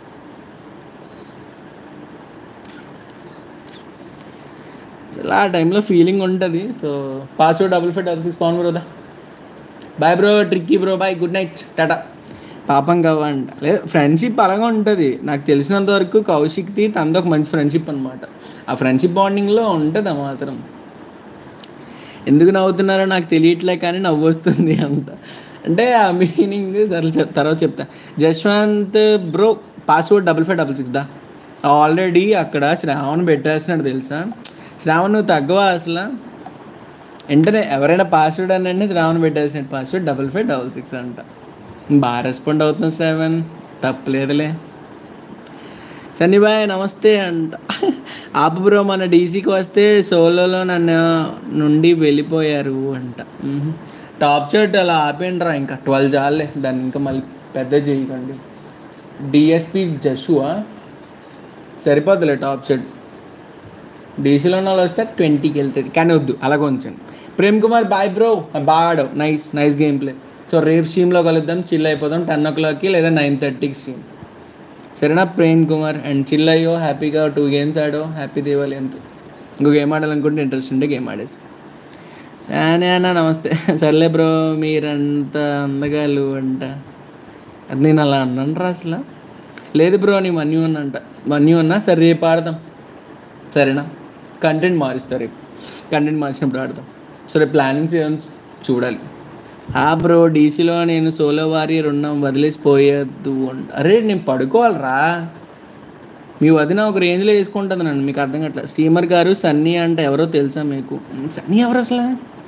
అసలు ఆ టైంలో ఫీలింగ్ ఉంటుంది so password double five double six Pavan బ్రోదా boy bro tricky bro boy good night టాటా పాపం కావంట లేదు ఫ్రెండ్షిప్ అలాగా ఉంటుంది నాకు తెలిసినంత వరకు కౌశిక్ది తనది ఒక మంచి ఫ్రెండ్షిప్ అనమాట ఆ ఫ్రెండ్షిప్ బాండింగ్లో ఉంటుంది ఆ మాత్రం ఎందుకు నవ్వుతున్నారో నాకు తెలియట్లే కానీ నవ్వు వస్తుంది అంట అంటే ఆ మీనింగ్ తర్వాత చెప్తా Jashwanth bro password double five double six దా ఆల్రెడీ అక్కడ శ్రావణ్ పెట్టేస్తున్నాడు తెలుసా శ్రావణ్ నువ్వు తగ్గవా అసలు వెంటనే ఎవరైనా పాస్వర్డ్ అని అంటే శ్రావణ్ పెట్టేసినట్టు password double five double six అంట బాగా రెస్పాండ్ అవుతుంది శ్రావణ్ తప్పలేదులే సన్నిబాయ్ నమస్తే అంట ఆపు బ్రో మన డీసీకి వస్తే సోలోలో నన్ను నుండి వెళ్ళిపోయారు అంట మ్మ్. టాప్ షర్ట్ అలా ఆపేయండిరా ఇంకా ట్వెల్వ్ చాలే దాన్ని ఇంకా మళ్ళీ పెద్ద చేయకండి డిఎస్పి జషువా సరిపోతులే టాప్ షర్ట్ డీసీలో ఉన్న వాళ్ళు వస్తే ట్వంటీకి వెళ్తుంది కానీ వద్దు అలా కొంచెం ప్రేమ్ కుమార్ బాయ్ బ్రో బాగా ఆడావు nice nice game play so రేపు స్ట్రీమ్లో కలుద్దాం చిల్ అయిపోదాం టెన్ ఓ క్లాక్కి లేదా నైన్ థర్టీకి స్ట్రీమ్ సరేనా ప్రేమ్ కుమార్ అండ్ చిల్ అయ్యో హ్యాపీగా టూ గేమ్స్ ఆడో హ్యాపీ దీవాలి అంత ఇంకో గేమ్ ఆడాలనుకుంటే ఇంట్రెస్ట్ ఉంటే గేమ్ ఆడేసి సరే అన్న నమస్తే సర్లే బ్రో మీరంత అందగాలు అంట అది నేను అలా అన్నాను రా అసలు లేదు బ్రో నీ మన్యూ అన్నంట మన్యూ అన్నా సరే రేపు ఆడదాం సరేనా కంటెంట్ మారుస్తా రేపు కంటెంట్ మార్చినప్పుడు ఆడదాం సో రేపు ప్లానింగ్స్ ఏమైనా చూడాలి ఆ బ్రో డీసీలో నేను సోలో వారియర్ ఉన్నాం వదిలేసి పోయొద్దు అంట అరే నేను పడుకోవాలరా మీ వదిన ఒక రేంజ్లో వేసుకుంటుంది నన్ను మీకు అర్థం కావట్లేదు స్టీమర్ గారు సన్నీ అంటే ఎవరో తెలుసా మీకు సన్నీ ఎవరు అసలు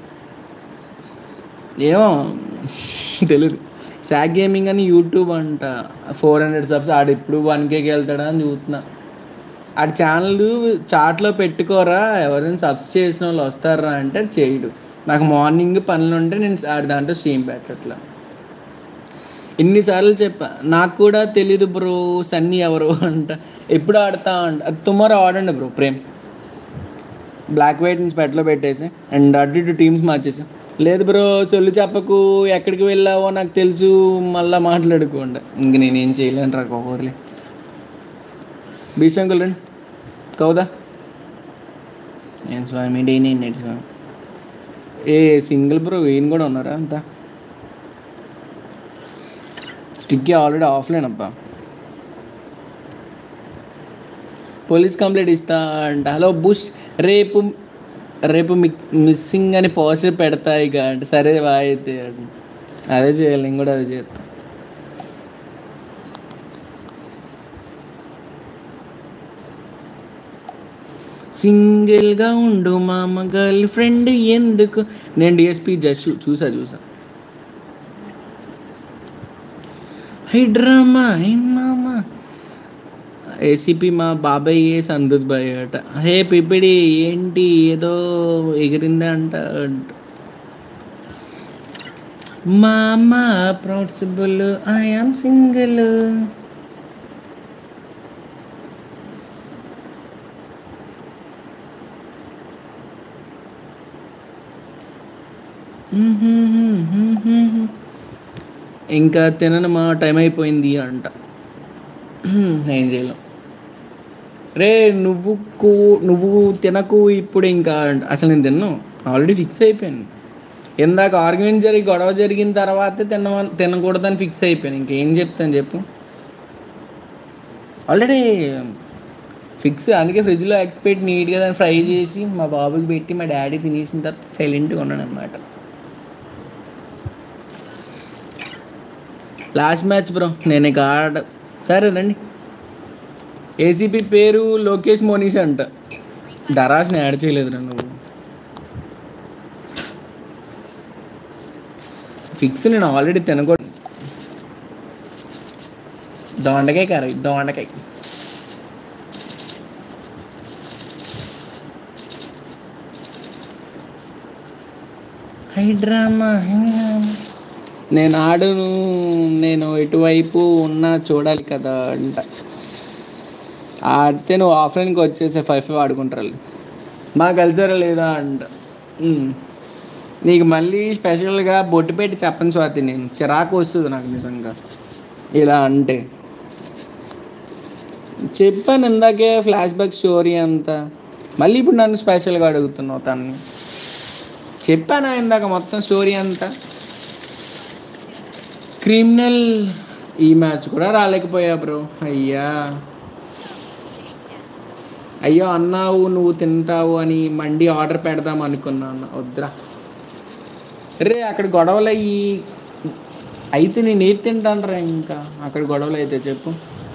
ఏమో తెలియదు సాగ్ గేమింగ్ అని యూట్యూబ్ అంట ఫోర్ హండ్రెడ్ సబ్స్ ఆడు ఎప్పుడు వన్ కేకి వెళ్తాడా అని చూస్తున్నా ఆడి ఛానల్ చాట్లో పెట్టుకోరా ఎవరైనా సబ్స్ చేసిన వాళ్ళు వస్తారా అంటే చేయడు నాకు మార్నింగ్ పనులు ఉంటే నేను ఆడి దాంట్లో స్ట్రీమ్ పెట్టట్లా ఎన్నిసార్లు చెప్పా నాకు కూడా తెలీదు బ్రో సన్నీ ఎవరు అంట ఎప్పుడు ఆడతా అంట టుమారో ఆడండి బ్రో ప్రేమ్ బ్లాక్ వైట్ నుంచి పెట్టలో పెట్టేసి అండ్ అటు ఇటు టీమ్స్ మార్చేసి లేదు బ్రో సొల్లు చెప్పకు ఎక్కడికి వెళ్ళావో నాకు తెలుసు మళ్ళీ మాట్లాడుకోండి ఇంక నేనేం చేయలేను రా వదిలే బీసంకుల్ రండి కౌదా ఏం స్వామి డైన్ ఏంటి స్వామి ఏ సింగిల్ బ్రో ఈయన కూడా ఉన్నారా అంతా టిక్కీ ఆల్రెడీ ఆఫ్లైన్ అబ్బా పోలీస్ కంప్లైంట్ ఇస్తా అంట హలో బుష్ రేపు రేపు మీ మిస్సింగ్ అని పోస్టర్ పెడతా ఇక అంటే సరే బా అయితే అంట. అదే చేయాలి నేను కూడా అదే చేస్తా సింగిల్గా ఉండు మామ గర్ల్ ఫ్రెండ్ ఎందుకు నేను డిఎస్పి జస్ట్ చూసా చూసా హైడ్రామా ఏం మామా ఏసీపీ మా బాబాయ్ సందృత్ బాయ్ అట హే పిపిడి ఏంటి ఏదో ఎగిరిందా అంట అంట. మామ ప్రౌడ్సిబుల్ ఐఎమ్ సింగిల్ ఇంకా తినను మా టైం అయిపోయింది అంట ఏం చేయలేం రే నువ్వు కూ- నువ్వు తినకు ఇప్పుడు ఇంకా అంట. అసలు నేను తిన్నాను ఆల్రెడీ ఫిక్స్ అయిపోయాను ఇందాక ఆర్గ్యుమెంట్ జరిగి గొడవ జరిగిన తర్వాతే తిన తినకూడదని ఫిక్స్ అయిపోయాను ఇంకేం చెప్తాను చెప్పు ఆల్రెడీ ఫిక్స్ అందుకే ఫ్రిడ్జ్లో ఎక్స్పెక్ట్ నీట్గా దాన్ని ఫ్రై చేసి మా బాబుకి పెట్టి మా డాడీ తినేసిన తర్వాత సైలెంట్గా ఉన్నాను అనమాట లాస్ట్ మ్యాచ్ బ్రో నేను ఇక ఆడ సరే రండి ఏసీపీ పేరు లోకేష్ మోనీష్ అంట డరాస్ని యాడ్ చేయలేదురా నువ్వు ఫిక్స్ నేను ఆల్రెడీ తినకూడదు దొండకాయ కర్రీ దొండకాయ హైడ్రామా నేను ఆడును నేను ఎటువైపు ఉన్నా చూడాలి కదా అంట ఆడితే నువ్వు ఆఫ్లైన్కి వచ్చేసే ఫైవ్ ఫైవ్ ఆడుకుంటారు వాళ్ళు. మాకు కలిసారా లేదా అంట ఉమ్. నీకు మళ్ళీ స్పెషల్గా బొట్టు పెట్టి చెప్పను స్వాతి నేను చిరాకు వస్తుంది నాకు నిజంగా ఇలా అంటే చెప్పాను ఇందాకే ఫ్లాష్ బ్యాక్ స్టోరీ అంతా మళ్ళీ ఇప్పుడు నన్ను స్పెషల్గా అడుగుతున్నావు తన్ని చెప్పానా ఇందాక మొత్తం స్టోరీ అంతా క్రిమినల్ ఈ మ్యాచ్ కూడా రాలేకపోయా బ్రో అయ్యా అయ్యో అన్నావు నువ్వు తింటావు అని మండి ఆర్డర్ పెడదాం అనుకున్నాను వద్దురా రే అక్కడ గొడవలు అయ్యి అయితే నేను ఏది తింటాను ఇంకా అక్కడ గొడవలు అయితే చెప్పు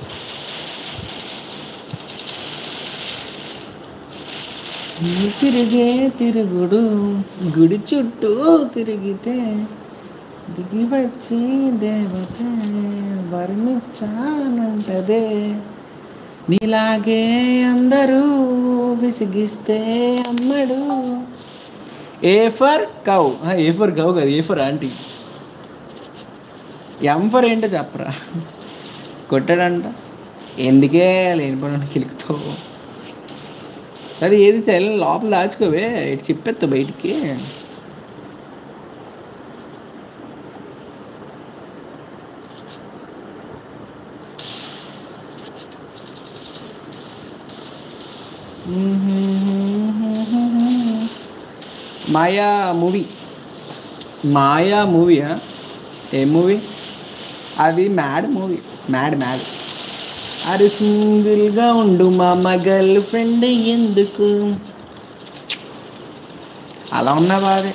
ఈ తిరిగే తిరుగుడు గుడి చుట్టూ తిరిగితే దిగి వచ్చి దేవత వర్ణించానంటదే నీలాగే అందరూ విసిగిస్తే అమ్మడు A for cow A for cow కదా A for aunty M for ఏంటో చెప్పరా కొట్టాడంట ఎందుకే లేని పని కిలుకుతావు అది ఏది తెల్ల లోపల దాచుకోవే ఇటు చెప్పేస్తా బయటికి మాయా మూవీ మాయా మూవీయా ఏ మూవీ అది మ్యాడ్ మూవీ మ్యాడ్ మ్యాడ్ అది సింగిల్గా ఉండు మా అమ్మ గర్ల్ ఫ్రెండ్ ఎందుకు అలా ఉన్నా బాధే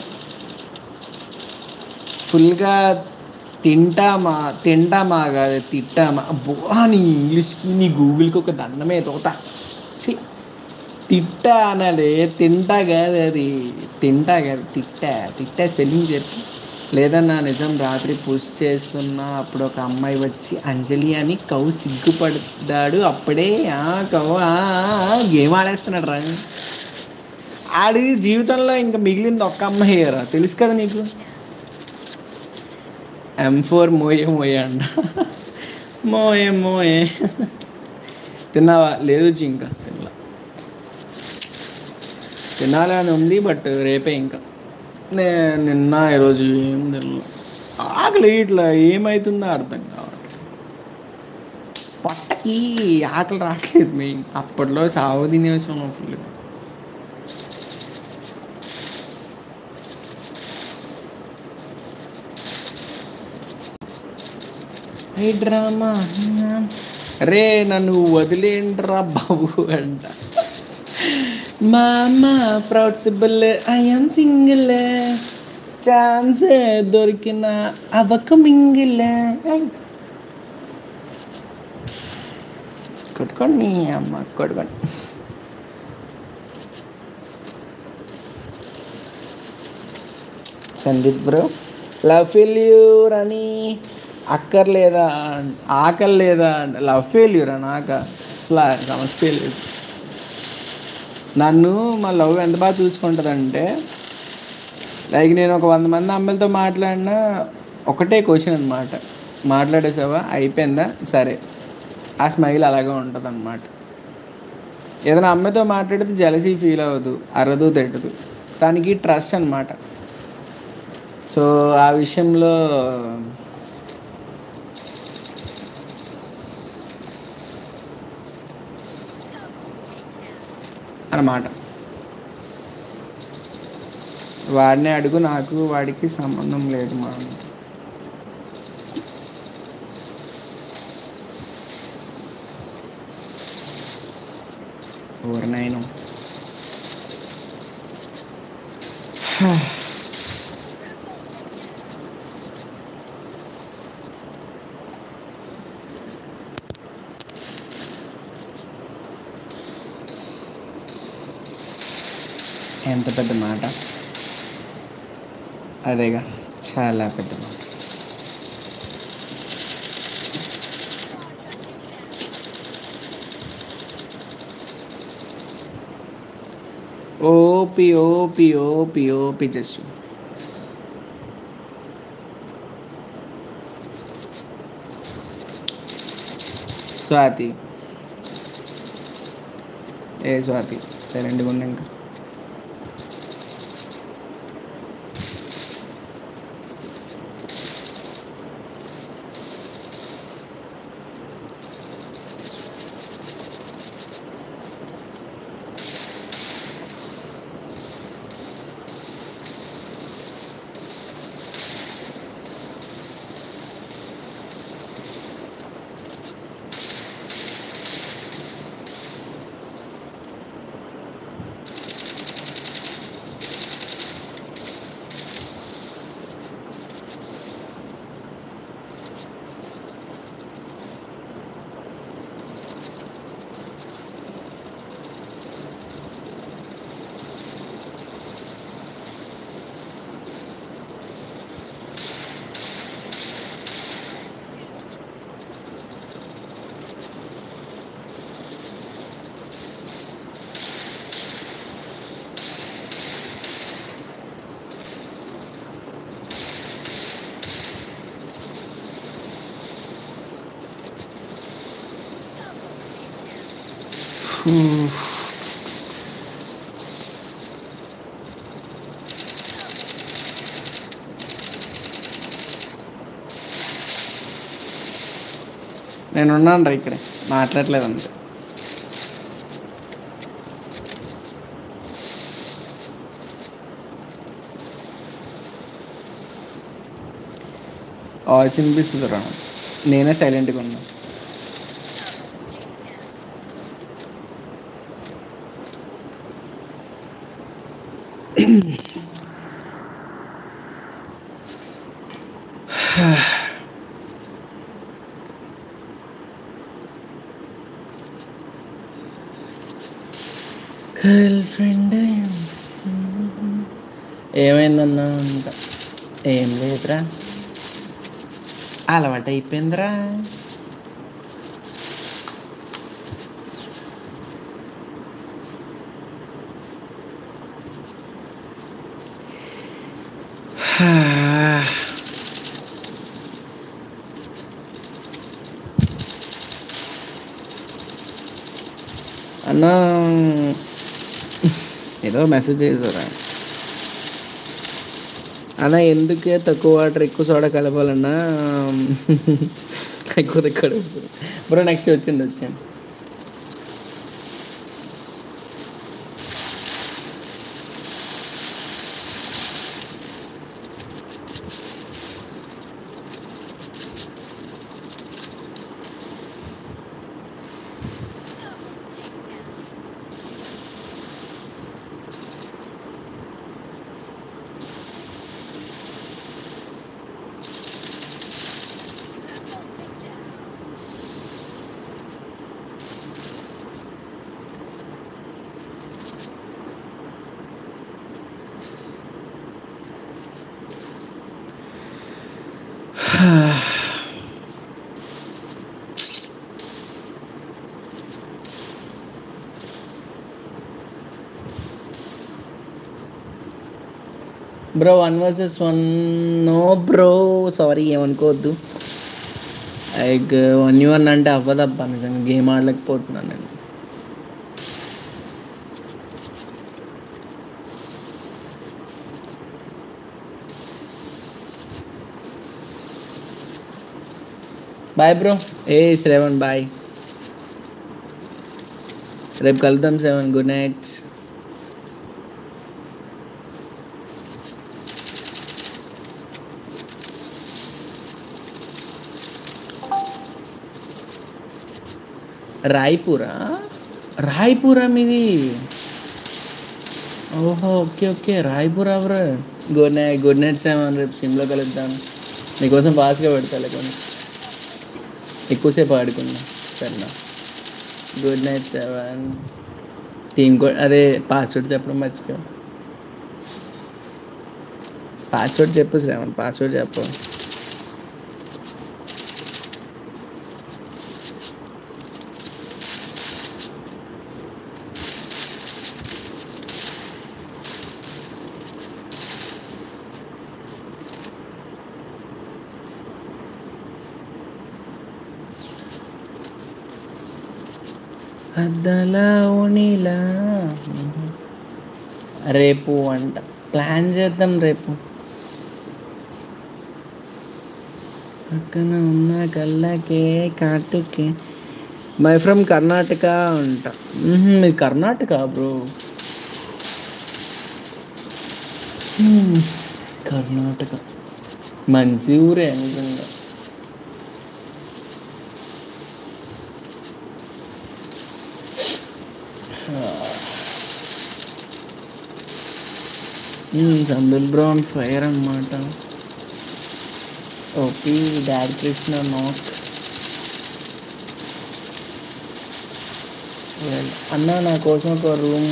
ఫుల్గా తింటామా తింటామా కాదు తిట్టామా అబ్బో నీ ఇంగ్లీష్కి నీ గూగుల్కి ఒక దండమే తోత ఛీ తిట్టా అనాలి తింటా కాదు అది తింటా కాదు తిట్టా తిట్టా స్పెల్లింగ్ చెప్పి లేదన్నా నిజం రాత్రి పుష్ చేస్తున్నా అప్పుడు ఒక అమ్మాయి వచ్చి అంజలి అని కౌ సిగ్గుపడ్డాడు అప్పుడే ఆ కౌ ఆ, ఆ, గేమ్ ఆడేస్తున్నాడు రా ఆడి జీవితంలో ఇంకా మిగిలింది ఒక్క అమ్మాయి రా తెలుసు కదా నీకు ఎం ఫోర్ మోయే మోయే అంట మోయే మోయే తిన్నావా లేదు జీ ఇంకా తినలా తినాలని ఉంది బట్ రేపే ఇంకా నే నిన్న ఈరోజు ఏం తినలేదు ఆకలి ఇట్లా ఏమవుతుందో అర్థం కావట్లేదు పొట్టకి ఆకలి రావట్లేదు మెయిన్ అప్పట్లో సాగు తినేసాం ఫుల్గా ఏ డ్రామా రే నన్ను వదిలేండ్రా బాబు అంట మా అమ్మ ప్రౌడ్ సిబ్బల్ ఐఎమ్ సింగిల్ ఛాన్స్ దొరికిన అవక మింగిల్ కొట్టుకోండి అమ్మ కొట్టుకోండి సందీప్ బ్రో లవ్ ఫెయిల్యూర్ అని అక్కర్లేదా అన్- ఆకలి లేదా లవ్ ఫెయిల్యూర్ నాక అసలు సమస్య లేదు నన్ను మా లవ్ ఎంత బాగా చూసుకుంటుందంటే లైక్ నేను ఒక వంద మంది అమ్మాయిలతో మాట్లాడినా ఒకటే క్వశ్చన్ అనమాట మాట్లాడేసావా అయిపోయిందా సరే ఆ స్మైల్ అలాగే ఉంటుంది అనమాట ఏదైనా అమ్మాయితో మాట్లాడితే జలసీ ఫీల్ అవ్వదు అరదు తిట్టదు దానికి ట్రస్ట్ అనమాట సో ఆ విషయంలో అన్నమాట వాడిని అడుగు నాకు వాడికి సంబంధం లేదు మా ఎవరినైనా ఎంత పెద్ద మాట అదేగా చాలా పెద్ద మాట OP OP OP OP Jassu Swathi ఏ స్వాతి సైలెంట్గా ఉన్నా ఇంకా నేను ఉన్నాను రా ఇక్కడే మాట్లాడలేదు అంతే వాయిస్ వినిపిస్తుంది రా నేనే సైలెంట్గా ఉన్నా గర్ల్ ఫ్రెండ్ ఏమైందన్నా అంట ఏం లేదురా అలవాటు అయిపోయిందిరా అన్నా ఏదో మెసేజ్ చేశారా అన్న ఎందుకే తక్కువ వాటర్ ఎక్కువ సోడా కలపాలన్నా ఎక్కువ ఇక్కడ బ్రో నెక్స్ట్ వచ్చింది వచ్చాను bro one versus one no bro sorry ఏమనుకోవద్దు లైక్ వన్ యూ వన్ అంటే అవ్వదబ్బా నిజంగా గేమ్ ఆడలేకపోతున్నాను నేను బాయ్ బ్రో ఏ శ్రవణ్ బాయ్ రేపు కలుద్దాం సెవెన్ గుడ్ నైట్ రాయ్పూరా రాయ్పూరా మీది ఓహో ఓకే ఓకే రాయ్పూరా bro good night good night seven రేపు సిమ్లో కలుద్దాం మీకోసం ఫాస్ట్గా పెడతా కొంచెం ఎక్కువసేపు ఆడుకుందాం సరేనా గుడ్ నైట్ సెవెన్ టీమ్ కూడా అదే పాస్వర్డ్ చెప్పడం మర్చిపోయాం పాస్వర్డ్ చెప్పు శ్రావణ్ పాస్వర్డ్ చెప్పు అద్దలా ఓనిలా రేపు అంట ప్లాన్ చేద్దాం రేపు పక్కన ఉన్న కళ్ళకే కాటుకే మై ఫ్రమ్ కర్ణాటక అంట మ్హూ, ఇది కర్ణాటక బ్రో కర్ణాటక మంచి ఊరే నిజంగా సందుల్ బ్రౌన్ ఫైర్ అన్నమాట OP dad Krishna not well అన్న నా కోసం ఒక రూమ్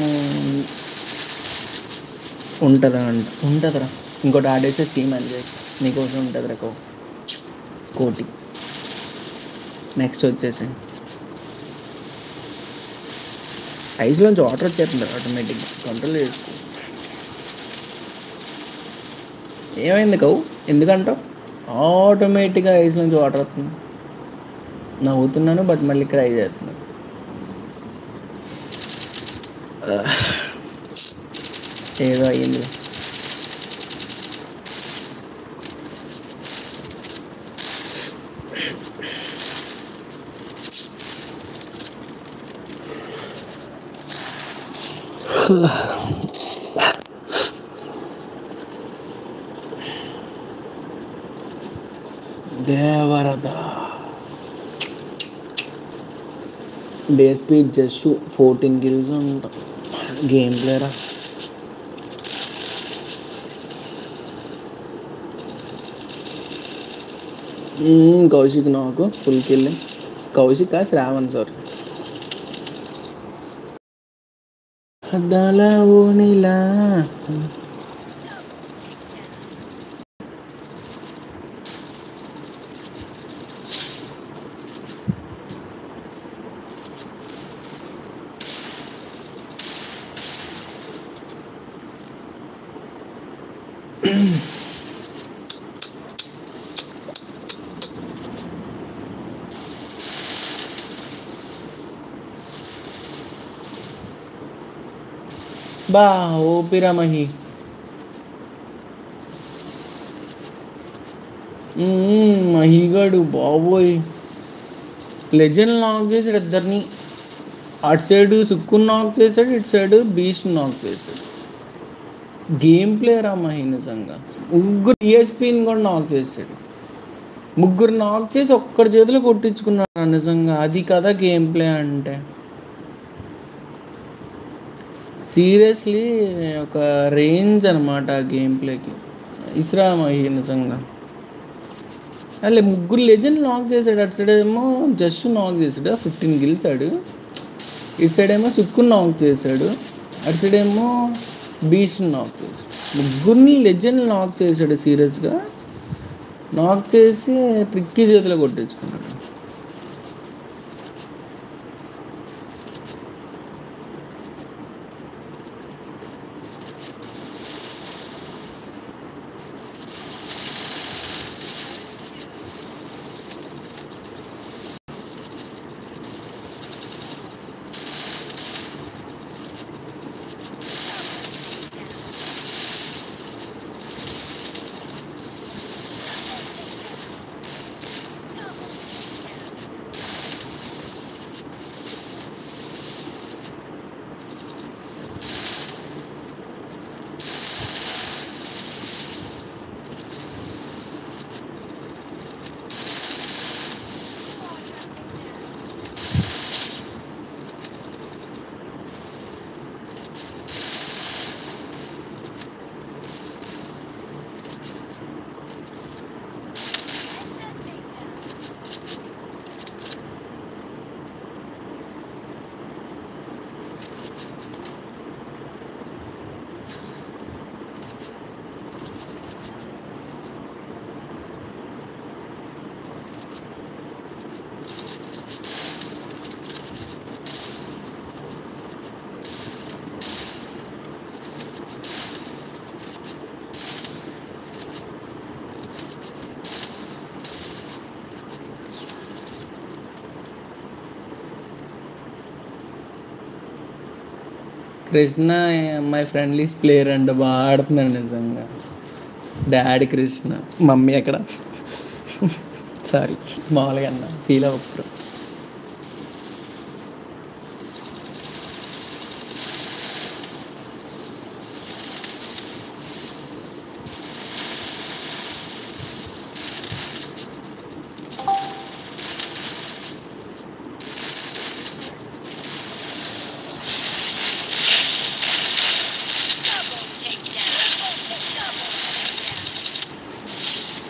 ఉంటుందా అంట ఉంటుందిరా ఇంకోటి ఆడేస్తే సీమ్ అని చేస్తా నీకోసం ఉంటుందిరా కో కోటి నెక్స్ట్ వచ్చేసి ఐస్లోంచి వాటర్ వచ్చేస్తుంది ఆటోమేటిక్గా కంట్రోల్ చేసుకో ఏమైంది కవు ఎందుకంటావు ఆటోమేటిక్గా ఐస్ నుంచి వాటర్ వస్తుంది నవ్వుతున్నాను బట్ మళ్ళీ క్రై చేస్తున్నాను ఏదో అయ్యింది దేవరద day speed just fourteen kills అంట గేమ్ ప్లేరా కౌశిక్ నాకు ఫుల్ కిల్ కౌశిక్ ఆ శ్రావణ్ సార్ అద్దాల ఓనిలా బా ఓపిరా మహి మ్మ్, మహిగాడు బాబోయ్ లెజెండ్ నాక్ చేసాడు ఇద్దరిని అటు సైడ్ సుక్కుని నాక్ చేశాడు ఇటు సైడ్ బీచ్ నాక్ చేశాడు గేమ్ ప్లేయర్ మహి నిజంగా ముగ్గురు ఈఎస్పీని కూడా నాక్ చేశాడు ముగ్గురు నాక్ చేసి ఒక్కడి చేతిలో కొట్టించుకున్నాడు నిజంగా అది కదా గేమ్ ప్లే అంటే సీరియస్లీ ఒక రేంజ్ అనమాట ఆ గేమ్ ప్లేకి ఇస్రా మహి నిజంగా అలే ముగ్గురు లెజెండ్ నాక్ చేశాడు అటు సైడ్ ఏమో జస్ట్ నాక్ చేశాడు ఫిఫ్టీన్ గెలిచాడు ఇటు సైడ్ ఏమో సుక్కుని నాక్ చేశాడు అటు సైడ్ ఏమో బీచ్ నాక్ చేశాడు ముగ్గురిని లెజెండ్ నాక్ చేశాడు సీరియస్గా నాక్ చేసి ట్రిక్కీ చేతిలో కొట్టించుకున్నాడు కృష్ణ మై ఫ్రెండ్లీ ప్లేయర్ అంట బాగా ఆడుతున్నాడు నిజంగా డాడీ కృష్ణ మమ్మీ ఎక్కడ సారీ మామూలుగా అన్న ఫీల్ అవ్వప్పుడు Double takedown. Double takedown.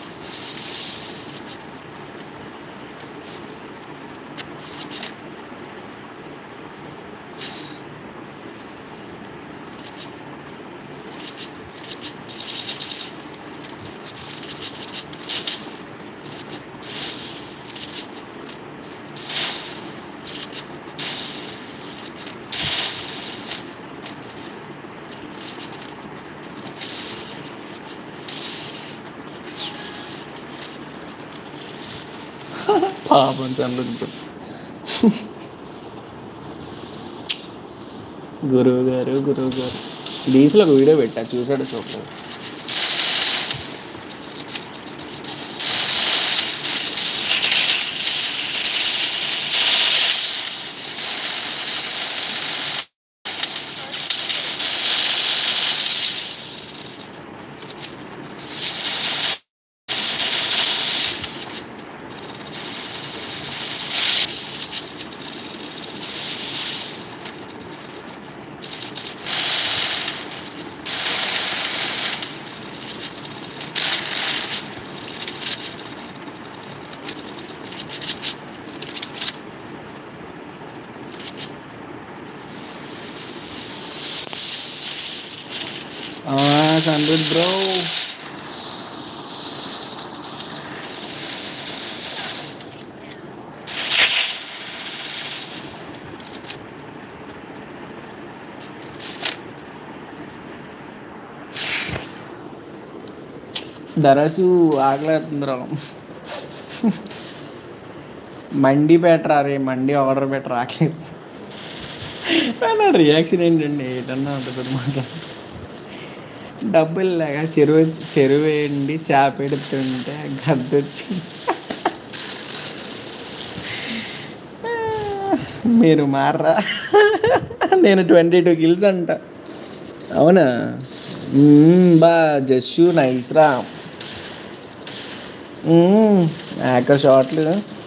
పాపం చంద్రుడు గురువు గారు గురువు గారు డీసీలో ఒక వీడియో పెట్టా చూసాడు చూడలేదు చంద్రుడు బ్రో ధరసు ఆకలేస్తుంది రా మండి పెట్టరా రే మండి ఆర్డర్ పెట్టరా ఆకలేదు నా రియాక్షన్ ఏంటండి ఏటన్నా ఉంటుంది మాట డబ్బులు లేక చెరువు చెరువు వేయండి చేప ఎడుతుంటే గద్దొచ్చి మీరు మారరా నేను ట్వంటీ టూ కిల్స్ అంట అవునా మ్మ్, బా జస్సు నైస్ రా యాక షాట్లు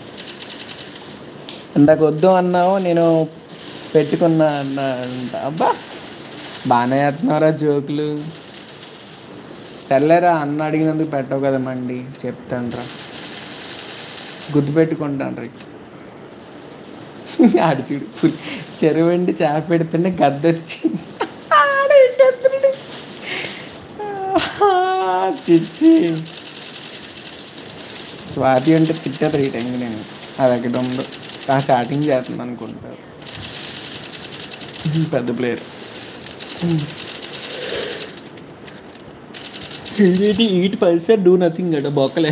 ఇందాక వద్దు అన్నావు నేను పెట్టుకున్నా అన్నా అంట అబ్బా బాగానే వేస్తున్నారా జోకులు సర్లేరా అన్న అడిగినందుకు పెట్టవు కదా మండి చెప్తాను గుర్తుపెట్టుకుంటాను రీ ఆడు చూడు ఫుల్ చెరువు వెండి చేప పెడుతుంటే గద్దొచ్చి ఆడేటెత్తున్నాడు. ఆ, చిచ్చి స్వాతి అంటే తిట్టదు ఈ టైంకి నేను అది ఎక్కడ ఉండదు ఆ చాటింగ్ చేస్తుంది అనుకుంటారు పెద్ద ప్లేయర్ ఇదేంటి eat five star do nothing అట బొక్కలే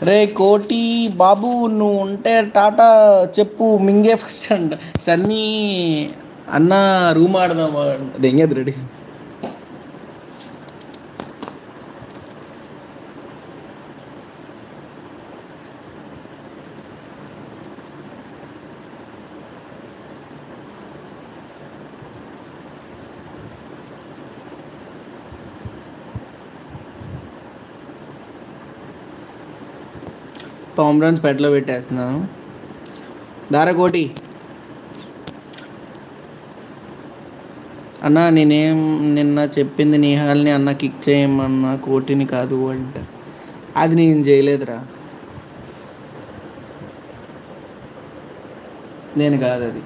రే కోటి బాబు నువ్వు ఉంటే టాటా చెప్పు మింగే ఫస్ట్ అంట సన్నీ అన్న రూమ్ ఆడదాం దెంగేది రెడీ పాంబ్రాన్స్ పెట్లో పెట్టేస్తున్నాను దారా కోటి అన్న నేనేం నిన్న చెప్పింది నేహాల్ని అన్న కిక్ చేయమన్న కోటిని కాదు అంట అది నేను చేయలేదురా నేను కాదు అది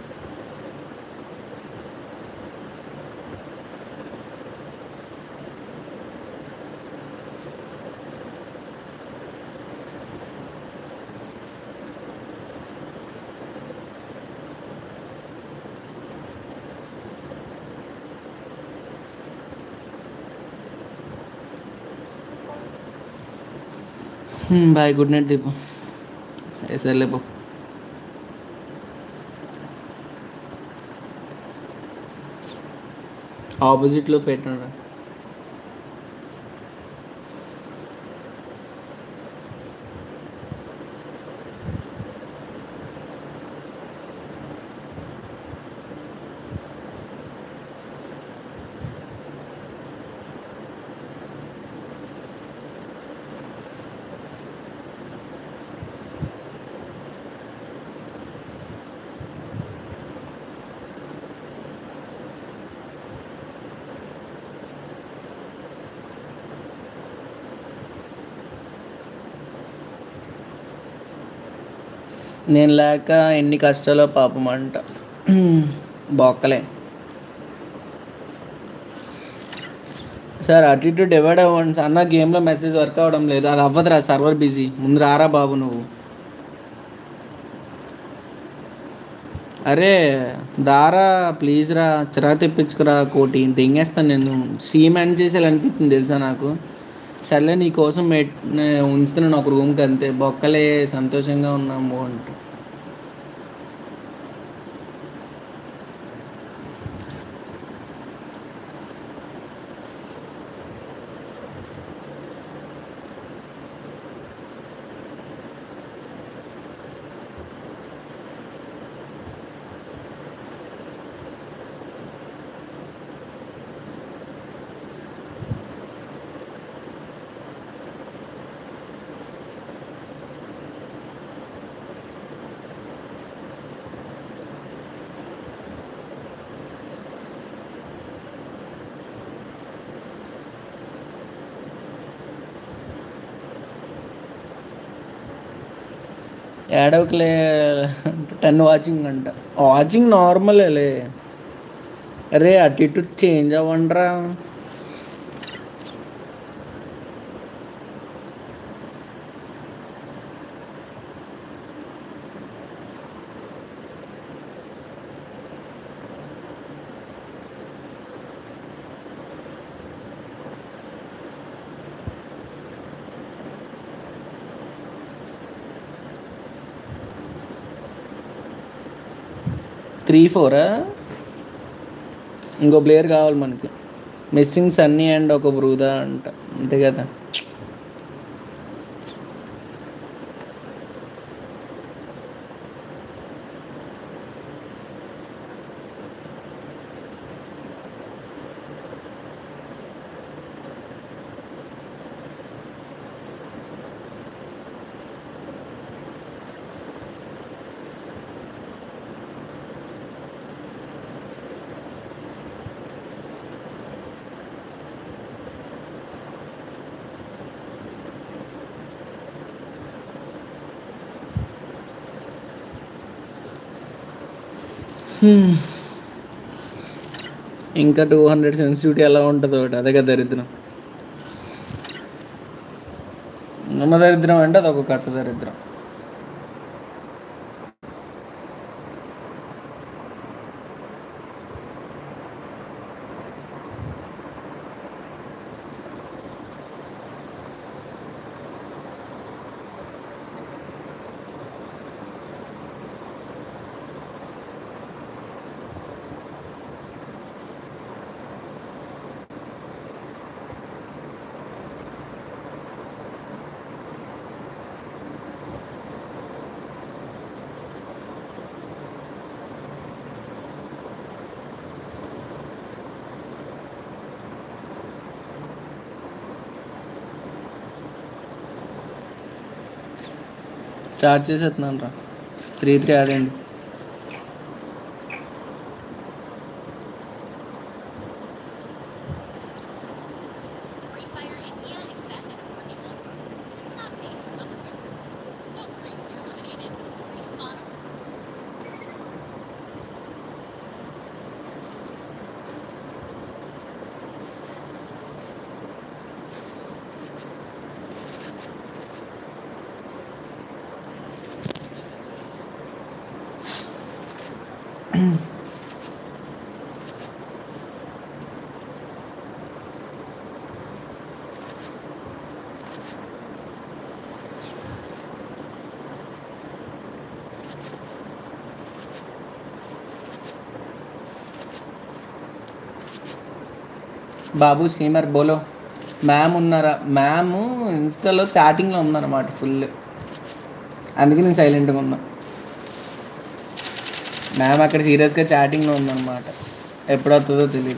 బాయ్ గుడ్ నైట్ దీపు ఏ సర్లే పో ఆపోజిట్లో పెట్టండి నేను లేక ఎన్ని కష్టాలో పాపం అంట బొక్కలే సార్ అటు ఇటు డివైడ్ అవ్వండి సార్ అన్న గేమ్లో మెసేజ్ వర్క్ అవ్వడం లేదు అది అవ్వదురా సర్వర్ బిజీ ముందు రారా బాబు నువ్వు అరే దారా ప్లీజ్ రా చిరా తెప్పించుకురా కోటి తెంగేస్తాను నేను స్ట్రీమ్ ఆన్ చేసేలా అనిపిస్తుంది తెలుసా నాకు సర్లే నీ కోసం మెట్ నే- ఉంచుతున్నాను ఒక రూమ్కి అంతే బొక్కలే సంతోషంగా ఉన్నాము అంట ఏడవకలే టెన్ వాచింగ్ అంట వాచింగ్ నార్మలేలే అరే అటు ఇటు చేంజ్ అవ్వండిరా త్రీ ఫోరా ఇంకో ప్లేయర్ కావాలి మనకి మిస్సింగ్ సన్నీ అండ్ ఒక బ్రూదా అంట అంతే కదా హ్మ్. ఇంకా టూ హండ్రెడ్ సెన్సిటివిటీ ఎలా ఉంటుందో ఒకటి అదే కదా దరిద్రం నమ్మ దరిద్రం అంటే అదొక కట్ట దరిద్రం స్టార్ట్ చేసేస్తున్నాను రా త్రీ త్రీ ఆడండి Free Fire India is set in a virtual world. It is not based on the real world. Don't worry if you're eliminated. Respawn awaits. బాబు స్ట్రీమర్ బోలో మ్యామ్ ఉన్నారా మ్యామ్ ఇన్స్టాలో చాటింగ్లో ఉందన్నమాట ఫుల్ అందుకే నేను సైలెంట్గా ఉన్నా మ్యామ్ అక్కడ సీరియస్గా చాటింగ్లో ఉందన్నమాట ఎప్పుడు వస్తుందో తెలీదు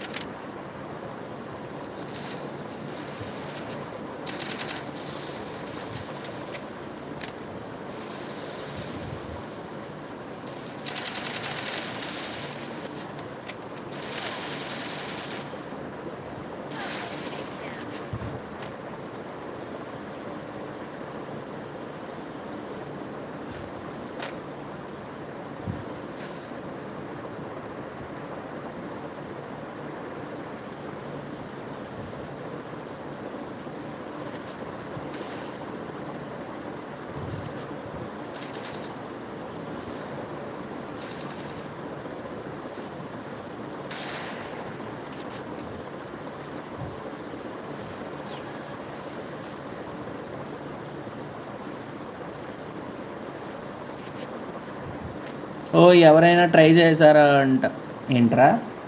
ఓ ఎవరైనా ట్రై చేశారా అంట ఏంట్రా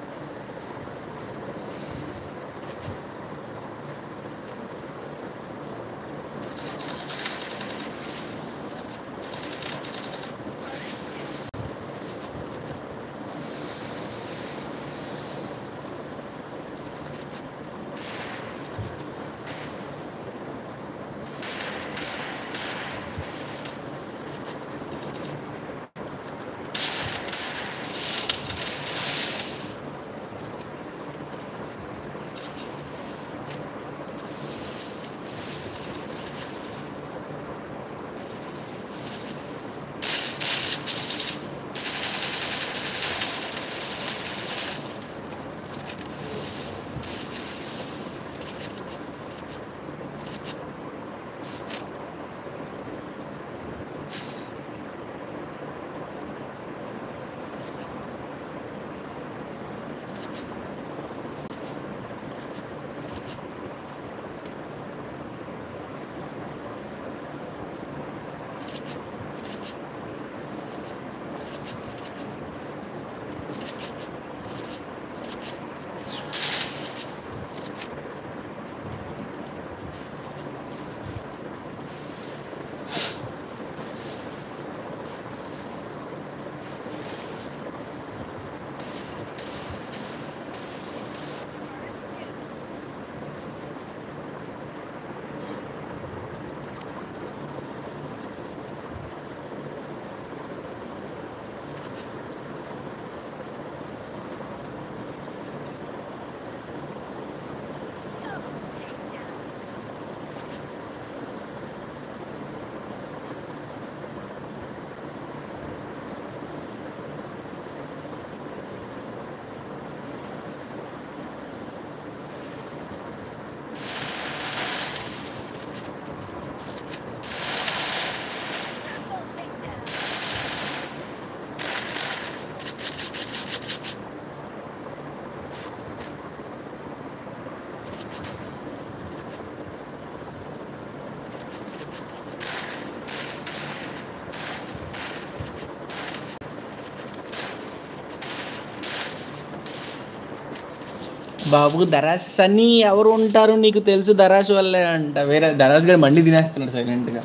బాబు దరాస్ సన్నీ ఎవరు ఉంటారు నీకు తెలుసు దరాస్ వల్లే అంట వేరే దరాస్ గడు మండి తినేస్తున్నాడు సైలెంట్గా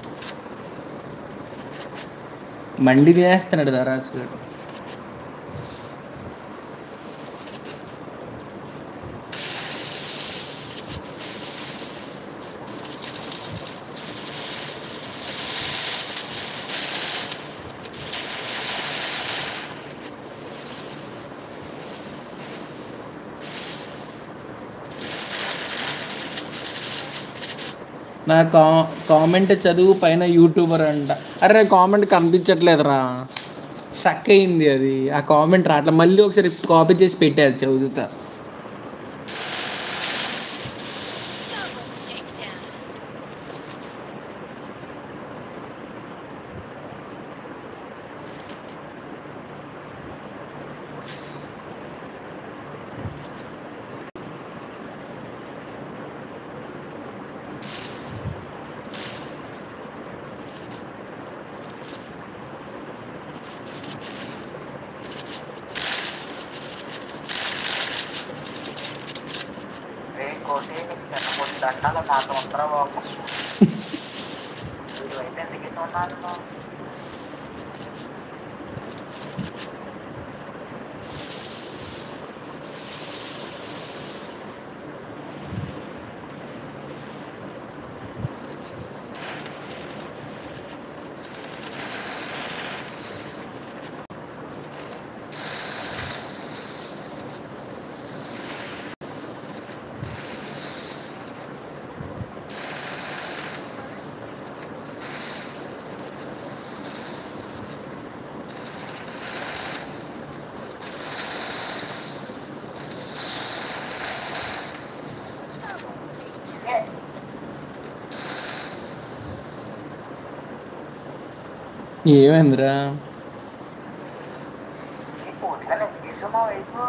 మండి తినేస్తున్నాడు దరాస్ గడు నా కా కామెంట్ చదువు పైన యూట్యూబర్ అంట అరే కామెంట్ కనిపించట్లేదురా స్టక్ అయింది అది ఆ కామెంట్ రావట్లే మళ్ళీ ఒకసారి కాపీ చేసి పెట్టేది చదువుతా Double takedown. రే కోటి నీకు చిన్న కోటి దండాలు మాకు ఉంటారా బాబు వీడు అయితే ఎందుకు ఇష్టం ఉన్నాను Double takedown. ఏమైందిరా ఈ కోటిగా ఎందుకు ఇస్తున్నావు వైపు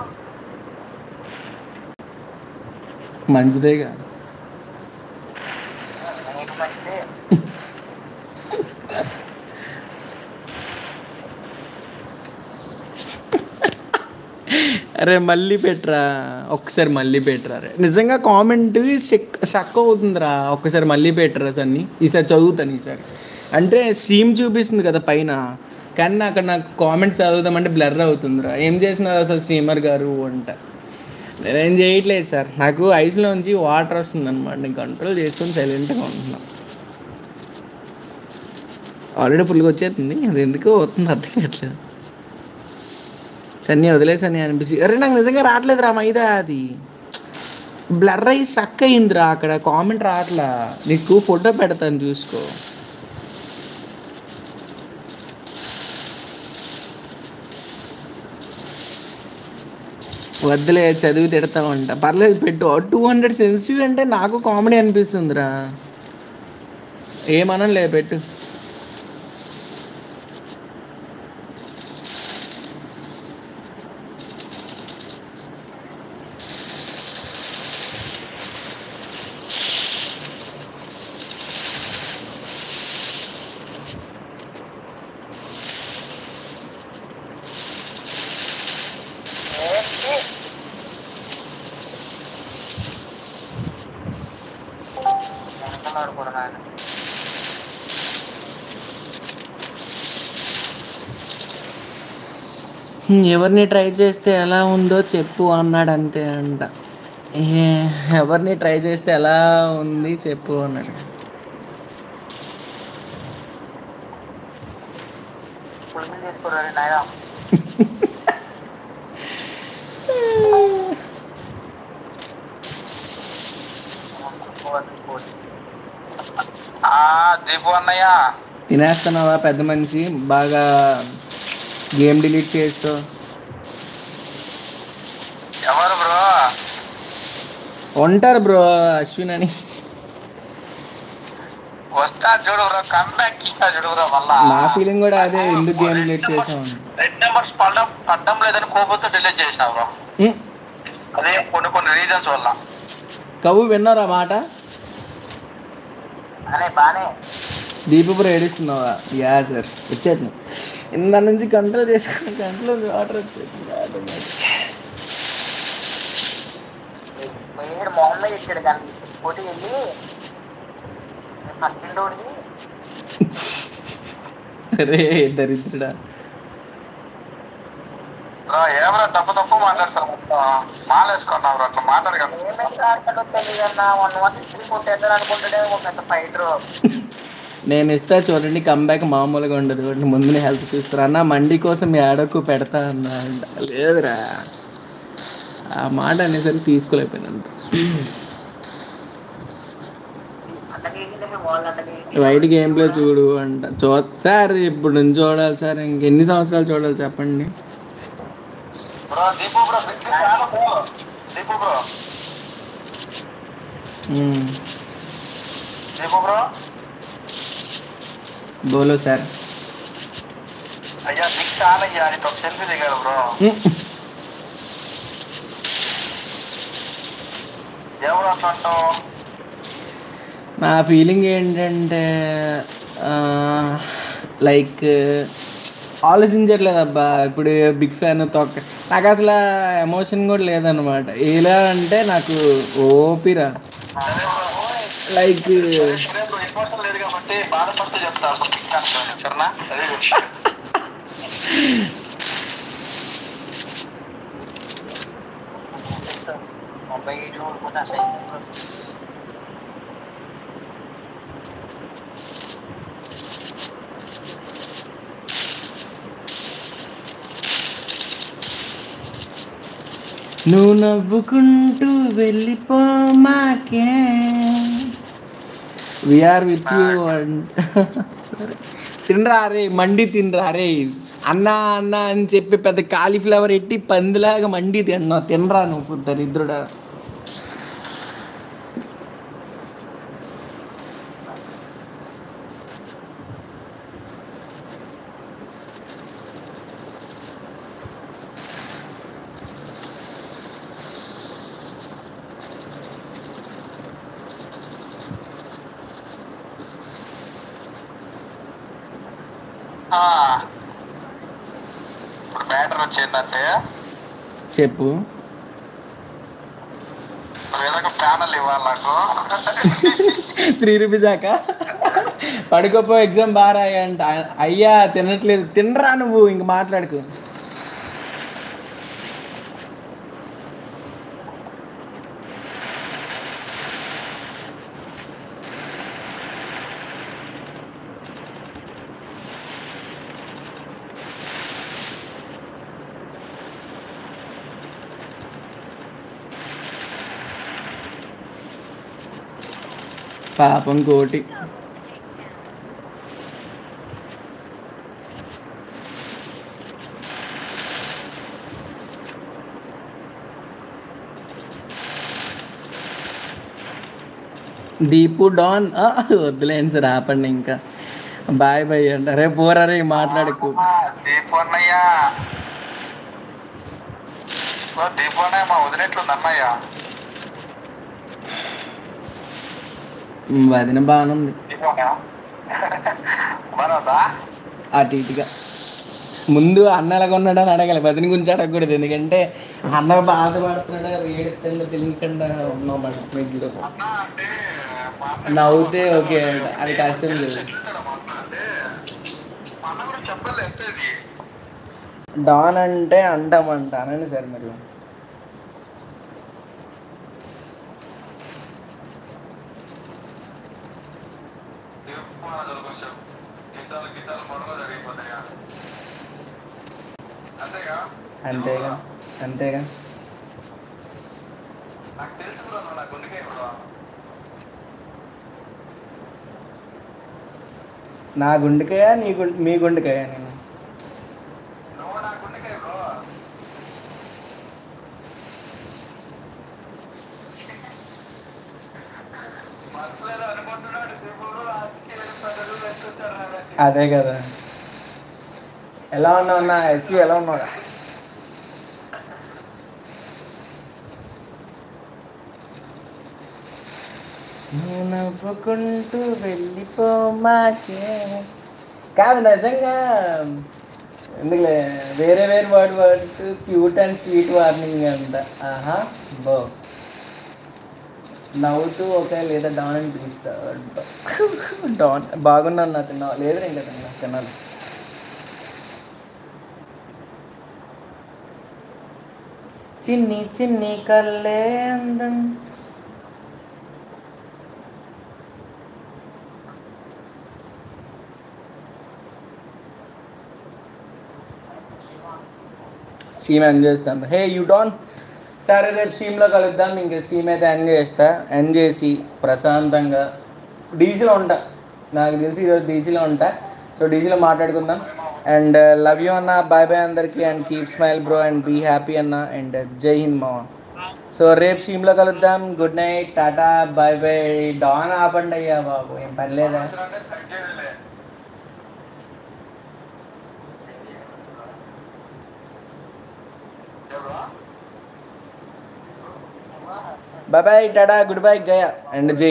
మంచిదేగా నీకు మంచిదే అరే మళ్ళీ పెట్టరా ఒక్కసారి మళ్ళీ పెట్టరా రే నిజంగా కామెంట్ స్టక్ స్టక్ అవుతుందిరా ఒక్కసారి మళ్ళీ పెట్టరా సన్ని ఈసారి చదువుతాను ఈసారి అంటే స్ట్రీమ్ చూపిస్తుంది కదా పైన కానీ నా అక్కడ నాకు కామెంట్స్ చదువుదామంటే బ్లర్ అవుతుందిరా ఏం చేసినారు అసలు స్ట్రీమర్ గారు అంట నేనేం చేయట్లేదు సార్ నాకు ఐస్లోంచి వాటర్ వస్తుంది అనమాట నేను కంట్రోల్ చేసుకొని సైలెంట్గా ఉంటున్నా ఆల్రెడీ ఫుల్గా వచ్చేస్తుంది అది ఎందుకో వస్తుంది అర్థం కావట్లేదు సన్నీ వదిలేసని అనిపించి అరే నాకు నిజంగా రావట్లేదు రా మైదా అది బ్లర్ అయ్యి స్ట్రక్ అయిందిరా అక్కడ కామెంట్ రావట్లా నీకు ఫోటో పెడతాను చూసుకో వద్దులే చదివి తిడతామంట పర్లేదు పెట్టు టూ హండ్రెడ్ సెన్సిటివ్ అంటే నాకు కామెడీ అనిపిస్తుందిరా ఏమనలే పెట్టు వెనకలాడు కూడా నాయన ఎవరిని ట్రై చేస్తే ఎలా ఉందో చెప్పు అన్నాడు అంతే అంట ఏ, ఎవరిని ట్రై చేస్తే ఎలా ఉంది చెప్పు అన్నాడు పులిమిలు తీసుకురారు నాయన దీపు అన్నయ్య తినేస్తున్నావా పెద్ద మనిషి బాగా గేమ్ డిలీట్ చేస్తావు ఎవరు బ్రో ఉంటారు బ్రో అశ్విన్ అని వస్తా చూడు బ్రో కంబ్యాక్ ఇస్తా చూడు బ్రో మళ్ళా నా ఫీలింగ్ కూడా అదే ఎందుకు గేమ్ డిలీట్ చేసామని రెడ్ నెంబర్స్ పడడం పడడం లేదని కోపంతో డిలీట్ చేసినా బ్రో ఉమ్, అదే కొన్ని కొన్ని రీజన్స్ వల్ల కవ్వు విన్నారా మాట అనే బానే దీపపురం ఏడుస్తున్నావా యా సార్ వచ్చేది ఇందా నుంచి కంట్రోల్ చేసుకుని కంట్లో వాటర్ వచ్చేసింది ఆటోమేటిక్ పోయాడు మొహం మీద ఇచ్చాడు కానీ పోటీ వెళ్ళి పక్కింటోడికి అరే దరిద్రుడా బ్రో ఏమరా తప్పు తప్పు మాట్లాడతారు మొత్తం మాలేసుకున్నావు బ్రో అట్లా మాట్లాడగలను ఏమైతే ఆడతాడో తెలియదన్నా వన్ వన్ త్రీ కొట్టేద్దాం అనుకుంటాడే ఒక పెద్ద ఫైటర్ నేను ఇస్తా చూడండి కంబ్యాక్ మామూలుగా ఉండదు వాడిని ముందునే హెల్త్ చూస్తారా అన్న మండి కోసం మీ ఆడకు పెడతా అన్నా అంట లేదురా ఆ మాట అనేసరికి తీసుకోలేకపోయినంత అంత గీసింది కాల్ అంటే వైట్ గేమ్ ప్లే చూడు అంట చూ సార్ ఇప్పుడు నుంచి చూడాలి సార్ ఇంకెన్ని సంవత్సరాలు చూడాలి చెప్పండి బ్రో దీపు బ్రో బిగ్ చాలా బ్రో దీపు బ్రో మ్మ్. దీపు బ్రో బోలో సార్ అయ్యా బిగ్ చాలా అయ్యా నీతో ఒక సెల్ఫీ దిగాడు బ్రో ఎవరు అంటావు నా ఫీలింగ్ ఏంటంటే లైక్ ఆలోచించట్లేదు అబ్బా ఇప్పుడు బిగ్ ఫ్యాన్ తొక్క నాకు అసలు ఎమోషన్ కూడా లేదనమాట ఎలా అంటే నాకు ఓపిరా లైక్ ఇన్ఫర్మేషన్ లేదు కాబట్టి బాధపడుతూ చెప్తా అప్పుడు బిగ్ ఫ్యాన్ సరేనా వెరీ గుడ్ ముంబై చూడకుండా నువ్వు నవ్వుకుంటూ వెళ్ళిపో మాకే విఆర్ విత్ యూ సరే తినరా రే మండి తినరా రే అన్నా అన్న అని చెప్పి పెద్ద కాలీఫ్లవర్ ఎట్టి పందిలాగా మండి తిన్నా తినరా నువ్వు దరిద్రుడా ఇప్పుడు బ్యాటర్ వచ్చిందంటే చెప్పు నువ్వు ఏదో ఒక ప్యానల్ ఇవ్వాలి నాకు త్రీ రూపీస్ ఆక పడుకోపో ఎగ్జామ్ బాగా రాయంట అయ్యా తినట్లేదు తినరా నువ్వు ఇంక మాట్లాడుకు పాపం కోటి దీపు డాన్ ఆ, వద్దులేండి సార్ ఆపండి ఇంకా బాయ్ బాయ్ అంట రే పోరా రే మాట్లాడుకు దీపు అన్నయ్య ఓ దీపు అన్నయ్య మా వదినెట్లుంది అన్నయ్య ఉమ్, వదిన బాగానే ఉంది దీపు అన్నయ్య మనదా అటు ఇటుగా ముందు అన్న ఎలాగ ఉన్నాడు అని అడగాలి వదిన గురించి అడగకూడదు ఎందుకంటే అన్న బాధపడుతున్నాడా ఏడుతుందో తెలియకుండా ఉన్నాం మన మధ్యలో అన్న అంటే మా అన్న నవ్వుతే ఓకే అది కష్టం లేదు చెప్తాడా మా అన్న అంటే మా అన్న కూడా చెప్పలే ఎంత ఇది డాన్ అంటే అంటామంట అనండి సార్ మరి దీపు అన్న దొరకొచ్చాం గీతాలు గీతాలు మొదలు జరిగిపోతాయా అంతేగా అంతేగా అంతేగా నాకు తెలుసు కూడా నువ్వు నా గుండెకే కూడా నా గుండెకాయ నీ గుండె మీ గుండెకాయ నేను నువ్వు నా గుండెకే బ్రో మనసులో అనుకుంటున్నాడు దేవుడు రాజకీయ ప్రజలు వెళ్తుంటారు అదే కదా ఎలా ఉన్నావు నా ఎస్యూ ఎలా ఉన్నావు నువ్వు నవ్వుకుంటూ వెళ్ళిపో మాకే కాదు నిజంగా ఎందుకులే వేరే వేరే word word cute and sweet warning అంట ఆహా బో నవ్వుతూ ఒక లేదా డాన్ అని పిలుస్తా డాన్ బాగున్నాను నా తిన్నా లేదు ఇంకా తిన్నా తిన్నాను చిన్ని చిన్ని కల్లే అందం స్ట్రీమ్ ఎండ్ చేస్తాను హే యూ డోంట్ సరే రేపు స్ట్రీమ్లో కలుద్దాం ఇంక స్ట్రీమ్ అయితే ఎండ్ చేస్తా ఎండ్ చేసి ప్రశాంతంగా డీసీలో ఉంటా నాకు తెలిసి ఈరోజు డీసీలో ఉంటా సో డీసీలో మాట్లాడుకుందాం అండ్ లవ్ యూ అన్న బాయ్ బాయ్ అందరికీ and keep smile bro and be happy అన్న అండ్ జై హింద్ మామ సో రేపు స్ట్రీమ్లో కలుద్దాం good night tata bye bye don ఆపండి అయ్యా బాబు ఏం పని లేదా తగ్గేదిలే ఎవరా bye bye tata good bye గయా అండ్ జై